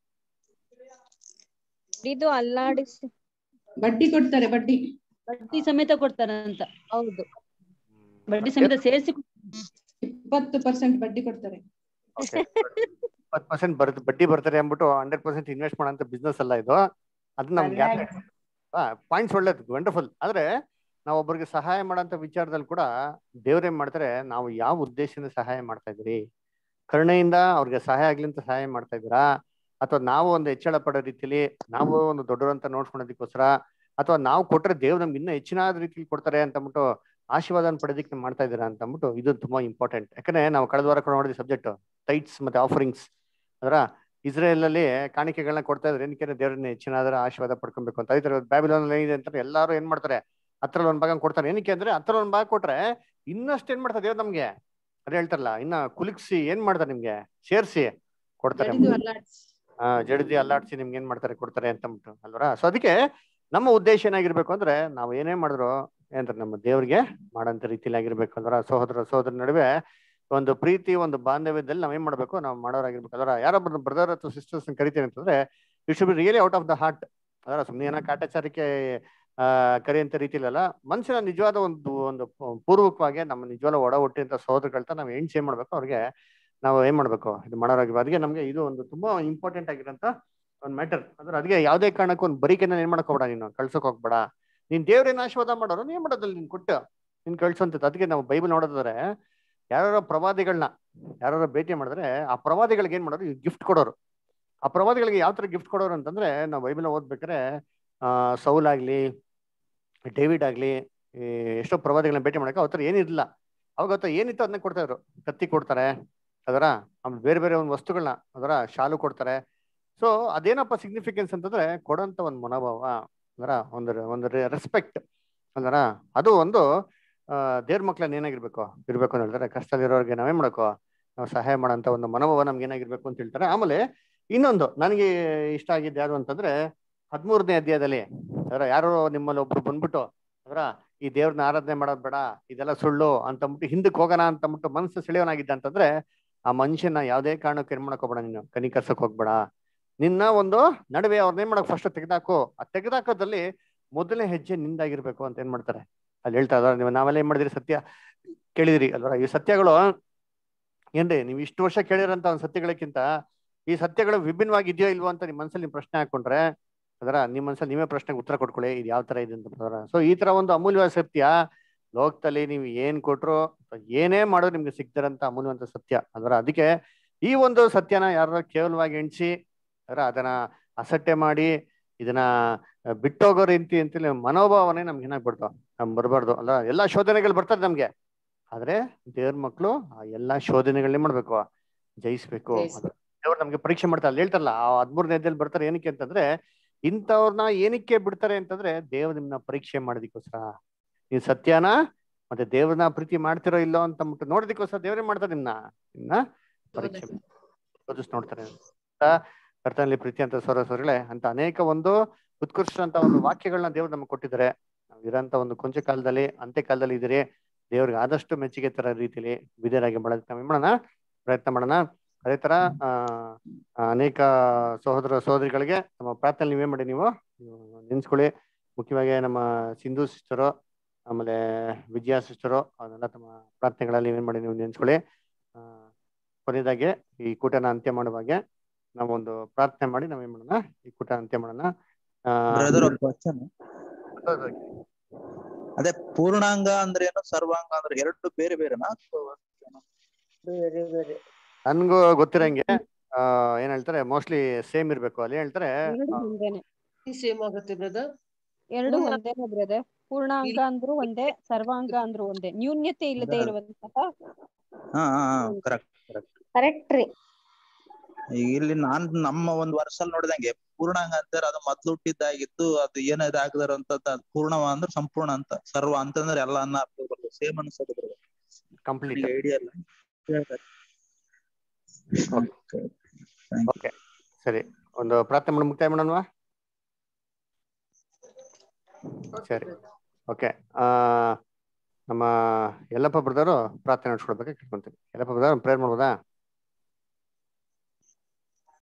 ಇದು ಅಲ್ಲಾಡಿಸಿ ಬಡ್ಡಿ ಕೊಡ್ತಾರೆ ಬಡ್ಡಿ ಬಡ್ಡಿ ಸಮೇತ ಕೊಡ್ತಾರಂತ ಹೌದು ಬಡ್ಡಿ ಸಮೇತ ಸೇರಿಸಿ ಇಪ್ಪತ್ತು ಪರ್ಸೆಂಟ್ ಬಡ್ಡಿ ಕೊಡ್ತಾರೆ ಇಪ್ಪತ್ತು ಪರ್ಸೆಂಟ್ ಬರ್ ಬಡ್ಡಿ ಬರ್ತಾರೆ ಅಂದ್ಬಿಟ್ಟು ಹಂಡ್ರೆಡ್ ಪರ್ಸೆಂಟ್ ಇನ್ವೆಸ್ಟ್ ಮಾಡೋಂಥ ಬಿಸ್ನೆಸ್ ಅಲ್ಲ ಇದು ಅದು ನಮ್ಗೆ ಪಾಯಿಂಟ್ಸ್ ಒಳ್ಳೇದು ವಂಡರ್ಫುಲ್ ಆದ್ರೆ ನಾವು ಒಬ್ಬರಿಗೆ ಸಹಾಯ ಮಾಡೋಂಥ ವಿಚಾರದಲ್ಲಿ ಕೂಡ ದೇವ್ರೇನ್ ಮಾಡ್ತಾರೆ ನಾವು ಯಾವ ಉದ್ದೇಶದಿಂದ ಸಹಾಯ ಮಾಡ್ತಾ ಇದ್ದೀರಿ ಕರುಣೆಯಿಂದ ಅವ್ರಿಗೆ ಸಹಾಯ ಆಗ್ಲಿ ಅಂತ ಸಹಾಯ ಮಾಡ್ತಾ ಇದ್ದೀರಾ ಅಥವಾ ನಾವು ಒಂದು ಹೆಚ್ಚಳ ಪಡೋ ರೀತಿಲಿ ನಾವು ಒಂದು ದೊಡ್ಡವರಂತ ನೋಡ್ಕೊಳೋದಕ್ಕೋಸ್ಕರ ಅಥವಾ ನಾವು ಕೊಟ್ರೆ ದೇವ್ರು ನಮ್ಗೆ ಇನ್ನೂ ಹೆಚ್ಚಿನ ರೀತಿಲಿ ಕೊಡ್ತಾರೆ ಅಂತ ಅಂದ್ಬಿಟ್ಟು ಆಶೀರ್ವಾದ ಪಡೆದಕ್ಕೆ ಮಾಡ್ತಾ ಇದ್ದೀರಾ ಅಂತ ಅಂದ್ಬಿಟ್ಟು ಇದು ತುಂಬಾ ಇಂಪಾರ್ಟೆಂಟ್ ಯಾಕಂದ್ರೆ ನಾವು ಕಳೆದ ವಾರ ಕೂಡ ನೋಡಿದ್ವಿ ಸಬ್ಜೆಕ್ಟ್ ಟೈಟ್ಸ್ ಮತ್ತೆ ಆಫರಿಂಗ್ಸ್ ಅದರ ಇಸ್ರೇಲ್ ಅಲ್ಲಿ ಕಾಣಿಕೆಗಳನ್ನ ಕೊಡ್ತಾ ಇದ್ರೆ ಏನಕ್ಕೆ ದೇವ್ರನ್ನ ಹೆಚ್ಚಿನಾದ್ರ ಆಶೀರ್ವಾದ ಪಡ್ಕೊಬೇಕು ಅಂತ ಅದೇ ತರ ಬ್ಯಾಬಿಲೋನ್ ಏನಿದೆ ಅಂತ ಎಲ್ಲರೂ ಏನ್ ಮಾಡ್ತಾರೆ ಹತ್ರಲ್ಲಿ ಒಂದ್ ಭಾಗ ಕೊಡ್ತಾರೆ ಏನಕ್ಕೆ ಅಂದ್ರೆ ಹತ್ರಲ್ಲಿ ಒಂದ್ ಭಾಗ ಕೊಟ್ರೆ ಇನ್ನಷ್ಟು ಏನ್ ಮಾಡ್ತಾರೆ ದೇವ್ರು ನಮ್ಗೆ ಅದೇ ಹೇಳ್ತಾರಲ್ಲ ಇನ್ನ ಕುಲುಕ್ಸಿ ಏನ್ ಮಾಡ್ತಾರೆ ನಿಮ್ಗೆ ಸೇರ್ಸಿ ಕೊಡ್ತಾರೆ ಜಡಿದು ಅಲ್ಲಾಡ್ಸಿ. ಆ ಜಡಿದಿ ಅಲ್ಲಾಡ್ಸಿ ನಿಮ್ಗೆ ಏನ್ ಮಾಡ್ತಾರೆ ಕೊಡ್ತಾರೆ ಅಂತ ಅಂದ್ಬಿಟ್ಟು ಅಲ್ವರ ಸೊ ಅದಕ್ಕೆ ನಮ್ಮ ಉದ್ದೇಶ ಏನಾಗಿರ್ಬೇಕು ಅಂದ್ರೆ ನಾವು ಏನೇ ಮಾಡಿದ್ರು ಏನಂತಾರೆ ನಮ್ಮ ದೇವ್ರಿಗೆ ಮಾಡೋಂಥ ರೀತಿಲಿ ಆಗಿರ್ಬೇಕು ಅಲ್ವರ ಸಹೋದರ ಸಹೋದರ ನಡುವೆ ಒಂದು ಪ್ರೀತಿ ಒಂದು ಬಾಂಧವ್ಯದಲ್ಲಿ ನಾವ್ ಏನ್ ಮಾಡ್ಬೇಕು ನಾವು ಮಾಡೋರಾಗಿರ್ಬೇಕು ಅದರ ಯಾರೊಬ್ಬರು ಬ್ರದರ್ ಅಥವಾ ಸಿಸ್ಟರ್ಸ್ ಕರಿತೀವಿ ಅಂತಂದ್ರೆ it should be really out of the heart ಅದರ ಸುಮ್ಮನೆ ಏನೋ ಕಾಟಾಚಾರಕ್ಕೆ ಆ ಕರೆಯಂತ ರೀತಿಲಲ್ಲ ಮನುಷ್ಯನ ನಿಜವಾದ ಒಂದು ಒಂದು ಪೂರ್ವಕವಾಗಿ ನಮ್ಮ ನಿಜವಾದ ಒಡ ಹುಟ್ಟಿಂತ ಸಹೋದರಗಳ್ತ ನಾವು ಹೆಣ್ ಏನ್ ಮಾಡ್ಬೇಕು ಅವ್ರಿಗೆ ನಾವು ಏನ್ ಮಾಡ್ಬೇಕು ಇದು ಮಾಡೋರಾಗಿ ಅದಕ್ಕೆ ನಮ್ಗೆ ಇದು ಒಂದು ತುಂಬಾ ಇಂಪಾರ್ಟೆಂಟ್ ಆಗಿರೋಂಥ ಒಂದು ಮ್ಯಾಟರ್ ಅಂದ್ರೆ ಅದಕ್ಕೆ ಯಾವುದೇ ಕಾರಣಕ್ಕೂ ಒಂದು ಬರಿಕೆನ ಏನ್ ಮಾಡಕ್ ಹೋಗ್ಬೇಡ ನೀನು ಕಳ್ಸಕ್ ಹೋಗ್ಬೇಡ ನೀನ್ ದೇವ್ರೇನ್ ಆಶೀರ್ವಾದ ಮಾಡೋರು ನೀನ್ ಮಾಡೋದಲ್ಲಿ ನೀನ್ ಕೊಟ್ಟು ನೀನ್ ಕಳ್ಸೋಂಥದ್ದು ಅದಕ್ಕೆ ನಾವು ಬೈಬಲ್ ನೋಡೋದಾದ್ರೆ ಯಾರು ಪ್ರವಾದಿಗಳನ್ನ ಯಾರು ಭೇಟಿ ಮಾಡಿದ್ರೆ ಆ ಪ್ರವಾದಿಗಳಿಗೆ ಏನ್ ಮಾಡೋರು ಗಿಫ್ಟ್ ಕೊಡೋರು ಆ ಪ್ರವಾದಿಗಳಿಗೆ ಯಾವ ತರ ಗಿಫ್ಟ್ ಕೊಡೋರು ಅಂತಂದ್ರೆ ನಾವು ಬೈಬಲ್ ಓದ್ಬೇಕಾದ್ರೆ ಆ ಸೌಲ್ ಆಗ್ಲಿ ಡೇವಿಡ್ ಆಗ್ಲಿ ಈ ಎಷ್ಟೋ ಪ್ರವಾದಿಗಳನ್ನ ಭೇಟಿ ಮಾಡಕ್ಕೆ ಅವ್ರ ಏನಿರಲಿಲ್ಲ ಅವಾಗ ಅವ್ರ ಏನಿತ್ತು ಅದನ್ನ ಕೊಡ್ತಾ ಇದ್ರು ಕತ್ತಿ ಕೊಡ್ತಾರೆ ಅದರ ಆಮೇಲೆ ಬೇರೆ ಬೇರೆ ಒಂದು ವಸ್ತುಗಳನ್ನ ಅದರ ಶಾಲು ಕೊಡ್ತಾರೆ ಸೊ ಅದೇನಪ್ಪ ಸಿಗ್ನಿಫಿಕೆನ್ಸ್ ಅಂತಂದ್ರೆ ಕೊಡೋಂತ ಒಂದು ಮನೋಭಾವ ಅದರ ಒಂದು ಒಂದು ರೆಸ್ಪೆಕ್ಟ್ ಅದರ ಅದು ಒಂದು ಆ ದೇವ್ರ ಮಕ್ಳನ್ನ ಏನಾಗಿರ್ಬೇಕು ಇರ್ಬೇಕು ಅಂತ ಹೇಳ್ತಾರೆ ಕಷ್ಟದಲ್ಲಿರೋರಿಗೆ ನಾವೇ ಮಾಡಬೇಕು ನಾವು ಸಹಾಯ ಮಾಡೋಂಥ ಒಂದು ಮನೋಭಾವ ನಮ್ಗೆ ಏನಾಗಿರ್ಬೇಕು ಅಂತ ಹೇಳ್ತಾರೆ ಆಮೇಲೆ ಇನ್ನೊಂದು ನನಗೆ ಇಷ್ಟ ಆಗಿದ್ದು ಯಾರು ಅಂತಂದ್ರೆ ಹದಿಮೂರನೇ ಅಧ್ಯಾಯದಲ್ಲಿ ಅದರ ಯಾರೋ ನಿಮ್ಮಲ್ಲಿ ಒಬ್ರು ಬಂದ್ಬಿಟ್ಟು ಅದರ ಈ ದೇವ್ರನ್ನ ಆರಾಧನೆ ಮಾಡೋದ್ ಬೇಡ ಇದೆಲ್ಲ ಸುಳ್ಳು ಅಂತಂದ್ಬಿಟ್ಟು ಹಿಂದಕ್ಕೆ ಹೋಗೋಣ ಅಂತಂದ್ಬಿಟ್ಟು ಮನಸ್ಸು ಸೆಳೆಯೋನಾಗಿದ್ದ ಅಂತಂದ್ರೆ ಆ ಮನುಷ್ಯನ ಯಾವುದೇ ಕಾರಣಕ್ಕೆ ಏನ್ ಮಾಡಕ್ ಹೋಗ್ಬೇಡ ನೀನು ಕನಿಕರ್ಸಕ್ ಹೋಗ್ಬೇಡ ನಿನ್ನ ಒಂದು ನಡುವೆ ಅವ್ರನ್ನ ಏನ್ ಮಾಡಕ್ ಫಸ್ಟ್ ತೆಗೆದಾಕು ಆ ತೆಗೆದಾಕೋದಲ್ಲಿ ಮೊದಲನೇ ಹೆಜ್ಜೆ ನಿಂದಾಗಿರ್ಬೇಕು ಅಂತ ಏನ್ ಮಾಡ್ತಾರೆ ಅಲ್ಲಿ ಹೇಳ್ತಾ ಇದಾರೆ ನೀವು ನಾವೆಲ್ಲ ಏನ್ ಮಾಡಿದ್ರಿ ಸತ್ಯ ಕೇಳಿದಿರಿ ಅಲ್ವಾ ಈ ಸತ್ಯಗಳು ಏನ್ರಿ ನೀವು ಇಷ್ಟು ವರ್ಷ ಕೇಳಿರೋಂಥ ಒಂದು ಸತ್ಯಗಳಕ್ಕಿಂತ ಈ ಸತ್ಯಗಳು ವಿಭಿನ್ನವಾಗಿದೆಯೋ ಇಲ್ವೋ ಅಂತ ನಿಮ್ಮ ಮನಸ್ಸಲ್ಲಿ ನೀವು ಪ್ರಶ್ನೆ ಹಾಕೊಂಡ್ರೆ ಅದರ ನಿಮ್ಮ ಮನಸ್ಸಲ್ಲಿ ನೀವೇ ಪ್ರಶ್ನೆಗೆ ಉತ್ತರ ಕೊಟ್ಕೊಳ್ಳಿ ಇದು ಯಾವ ತರ ಇದೆ ಅಂತ ಸೊ ಈ ತರ ಒಂದು ಅಮೂಲ್ಯವಾದ ಸತ್ಯ ಲೋಕದಲ್ಲಿ ನೀವು ಏನ್ ಕೊಟ್ರು ಅಥವಾ ಏನೇ ಮಾಡೋದು ನಿಮ್ಗೆ ಸಿಗ್ತಾರಂತ ಅಮೂಲ್ಯವಂತ ಸತ್ಯ ಅದರ ಅದಕ್ಕೆ ಈ ಒಂದು ಸತ್ಯನ ಯಾರು ಕೇವಲವಾಗಿ ಎಣಿಸಿ ಅದರ ಅದನ್ನ ಅಸಟ್ಟೆ ಮಾಡಿ ಇದನ್ನ ಬಿಟ್ಟೋಗೋ ರೀತಿ ಅಂತೇಳಿ ಮನೋಭಾವನೆ ನಮ್ಗೆ ಏನಾಗ್ಬಿಡ್ತು ನಮ್ ಬರಬಾರ್ದು ಅಲ್ಲ ಎಲ್ಲಾ ಶೋಧನೆಗಳು ಬರ್ತದೆ ನಮ್ಗೆ ಆದ್ರೆ ದೇವ್ರ ಮಕ್ಳು ಆ ಎಲ್ಲಾ ಶೋಧನೆಗಳನ್ನೇ ಮಾಡ್ಬೇಕು ಜಯಿಸ್ಬೇಕು ಜಯಿಸ್ಬೇಕು. ದೇವ್ರು ನಮ್ಗೆ ಪರೀಕ್ಷೆ ಮಾಡ್ತಾರೆ ಅಲ್ಲಿ ಹೇಳ್ತಾರಲ್ಲ ಆ ಹದ್ಮೂರನೇ ಅಧ್ಯಾಯದಲ್ಲಿ ಬರ್ತಾರೆ ಏನಕ್ಕೆ ಅಂತಂದ್ರೆ ಇಂಥವ್ರನ್ನ ಏನಕ್ಕೆ ಬಿಡ್ತಾರೆ ಅಂತಂದ್ರೆ ದೇವ್ರು ನಿಮ್ನ ಪರೀಕ್ಷೆ ಮಾಡೋದಕ್ಕೋಸ್ಕರ ನೀವು ಸತ್ಯನ ಮತ್ತೆ ದೇವ್ರನ್ನ ಪ್ರೀತಿ ಮಾಡ್ತಿರೋ ಇಲ್ಲೋ ಅಂತ ಅಂದ್ಬಿಟ್ಟು ನೋಡೋದಕ್ಕೋಸ್ಕರ ದೇವ್ರೇ ಮಾಡ್ತಾರೆ ನಿಮ್ನ ನಿಮ್ನ ಪರೀಕ್ಷೆ ಶೋಧಿಸ್ ನೋಡ್ತಾರೆ ಅಂತ ಕರ್ತನಲ್ಲಿ ಪ್ರೀತಿ ಅಂತ ಸೌರ ಸೌರಗಳೇ ಅಂತ ಅನೇಕ ಒಂದು ಉತ್ಕೃಷ್ಟ ಅಂತ ಒಂದು ವಾಕ್ಯಗಳನ್ನ ದೇವ್ರು ನಮ್ಗೆ ಕೊಟ್ಟಿದ್ದಾರೆ ನಾವು ಇರೋಂತ ಒಂದು ಕೊಂಚ ಕಾಲದಲ್ಲಿ ಅಂತ್ಯ ಕಾಲದಲ್ಲಿ ಇದ್ದೀರಿ ದೇವ್ರಿಗೆ ಆದಷ್ಟು ಮೆಚ್ಚುಗೆ ತರ ರೀತಿಲಿ ವಿಧೇಯರಾಗಿ ಮಾಡೋದಕ್ಕೆ ನಾವು ಏನ್ ಮಾಡೋಣ ಪ್ರಯತ್ನ ಮಾಡೋಣ ಅದೇ ತರ ಆ ಆ, ಅನೇಕ ಸಹೋದರ ಸಹೋದರಿಗಳಿಗೆ ನಮ್ಮ ಪ್ರಾರ್ಥನೆ ನೀವೇ ಮಾಡಿ ನೀವು ನೀವು ನೆನ್ಸ್ಕೊಳ್ಳಿ ಮುಖ್ಯವಾಗಿ ನಮ್ಮ ಸಿಂಧು ಸಿಸ್ಟರು ಆಮೇಲೆ ವಿಜಯ ಸಿಸ್ಟರು ಅವನ್ನೆಲ್ಲ ತಮ್ಮ ಪ್ರಾರ್ಥನೆಗಳಲ್ಲಿ ನೀವೇನ್ ಮಾಡಿ ನೀವು ನೆನ್ಸ್ಕೊಳ್ಳಿ ಆ ಕೊನೆಯದಾಗಿ ಈ ಕೂಟನ ಅಂತ್ಯ ಮಾಡುವಾಗೆ ನಾವೊಂದು ಪ್ರಾರ್ಥನೆ ಮಾಡಿ ನಾವೇನ್ ಮಾಡೋಣ ಈ ಕೂಟ ಅಂತ್ಯ ಮಾಡೋಣ ಆ, ಬ್ರದರ್ ಒಂದು ಕ್ವಶನ್ ಹೌದು. ಅದೇ ಪೂರ್ಣಾಂಗ ಅಂದ್ರೆ ಏನು ಸರ್ವಾಂಗ ಅಂದ್ರೆ ಎರಡು ಬೇರೆ ಬೇರೆನಾ ಅಥವಾ ಬೇರೆ ಬೇರೆ ನನ್ಗೂ ಗೊತ್ತಿರಂಗೆ ಆ ಏನ್ ಹೇಳ್ತಾರೆ ಮೋಸ್ಟ್ಲಿ ಸೇಮ್ ಇರ್ಬೇಕು ಅಲ್ಲಿ ಹೇಳ್ತಾರೆ ಎರಡು ಒಂದೇನೆ ಸೇಮ್ ಆಗುತ್ತೆ ಬ್ರದರ್ ಎರಡು ಒಂದೇನೆ ಬ್ರದರ್ ಪೂರ್ಣಾಂಗ ಅಂದ್ರು ಒಂದೇ ಸರ್ವಾಂಗ ಅಂದ್ರು ಒಂದೇ ನ್ಯೂನ್ಯತೆ ಇಲ್ಲದೆ ಇರುವಂತಹ ಹಾ ಹಾ ಕರೆಕ್ಟ್ ಕರೆಕ್ಟ್ ಕರೆಕ್ಟ್ ರೀ ಈಗ ಇಲ್ಲಿ ನಾನ್ ನಮ್ಮ ಒಂದ್ ವರ್ಷಲ್ ನೋಡಿದಂಗೆ ಪೂರ್ಣಾಂಗ ಅಂತಾರೆ ಅದು ಮೊದ್ಲು ಹುಟ್ಟಿದ್ದಾಗಿತ್ತು ಅದು ಏನ ಇದಾಗದಾರ ಅಂತ ಅದು ಪೂರ್ಣವ ಅಂದ್ರೆ ಸಂಪೂರ್ಣ ಅಂತ ಸರ್ವ ಅಂತಂದ್ರೆ ಎಲ್ಲ ಅನ್ನ ಅರ್ಥ ಬರ್ತದೆ ಸೇಮ್ ಅನ್ಸೋದು ಕಂಪ್ಲೀಟ್ ಐಡಿಯಾ ಇಲ್ಲ ಓಕೆ ಸರಿ ಒಂದು ಪ್ರಾರ್ಥನೆ ಮಾಡಿ ಮುಕ್ತಾಯ ಮಾಡೋಣವಾ ಸರಿ ಓಕೆ ಆ ನಮ್ಮ ಯಲ್ಲಪ್ಪ ಬ್ರದರು ಪ್ರಾರ್ಥನೆ ನಡೆಸ್ಕೊಡ್ಬೇಕು ಕೇಳ್ಕೊಂತೀನಿ ಯಲ್ಲಪ್ಪ ಬ್ರದರ್ ಪ್ರೇಯರ್ ಮಾಡ್ಬೋದಾ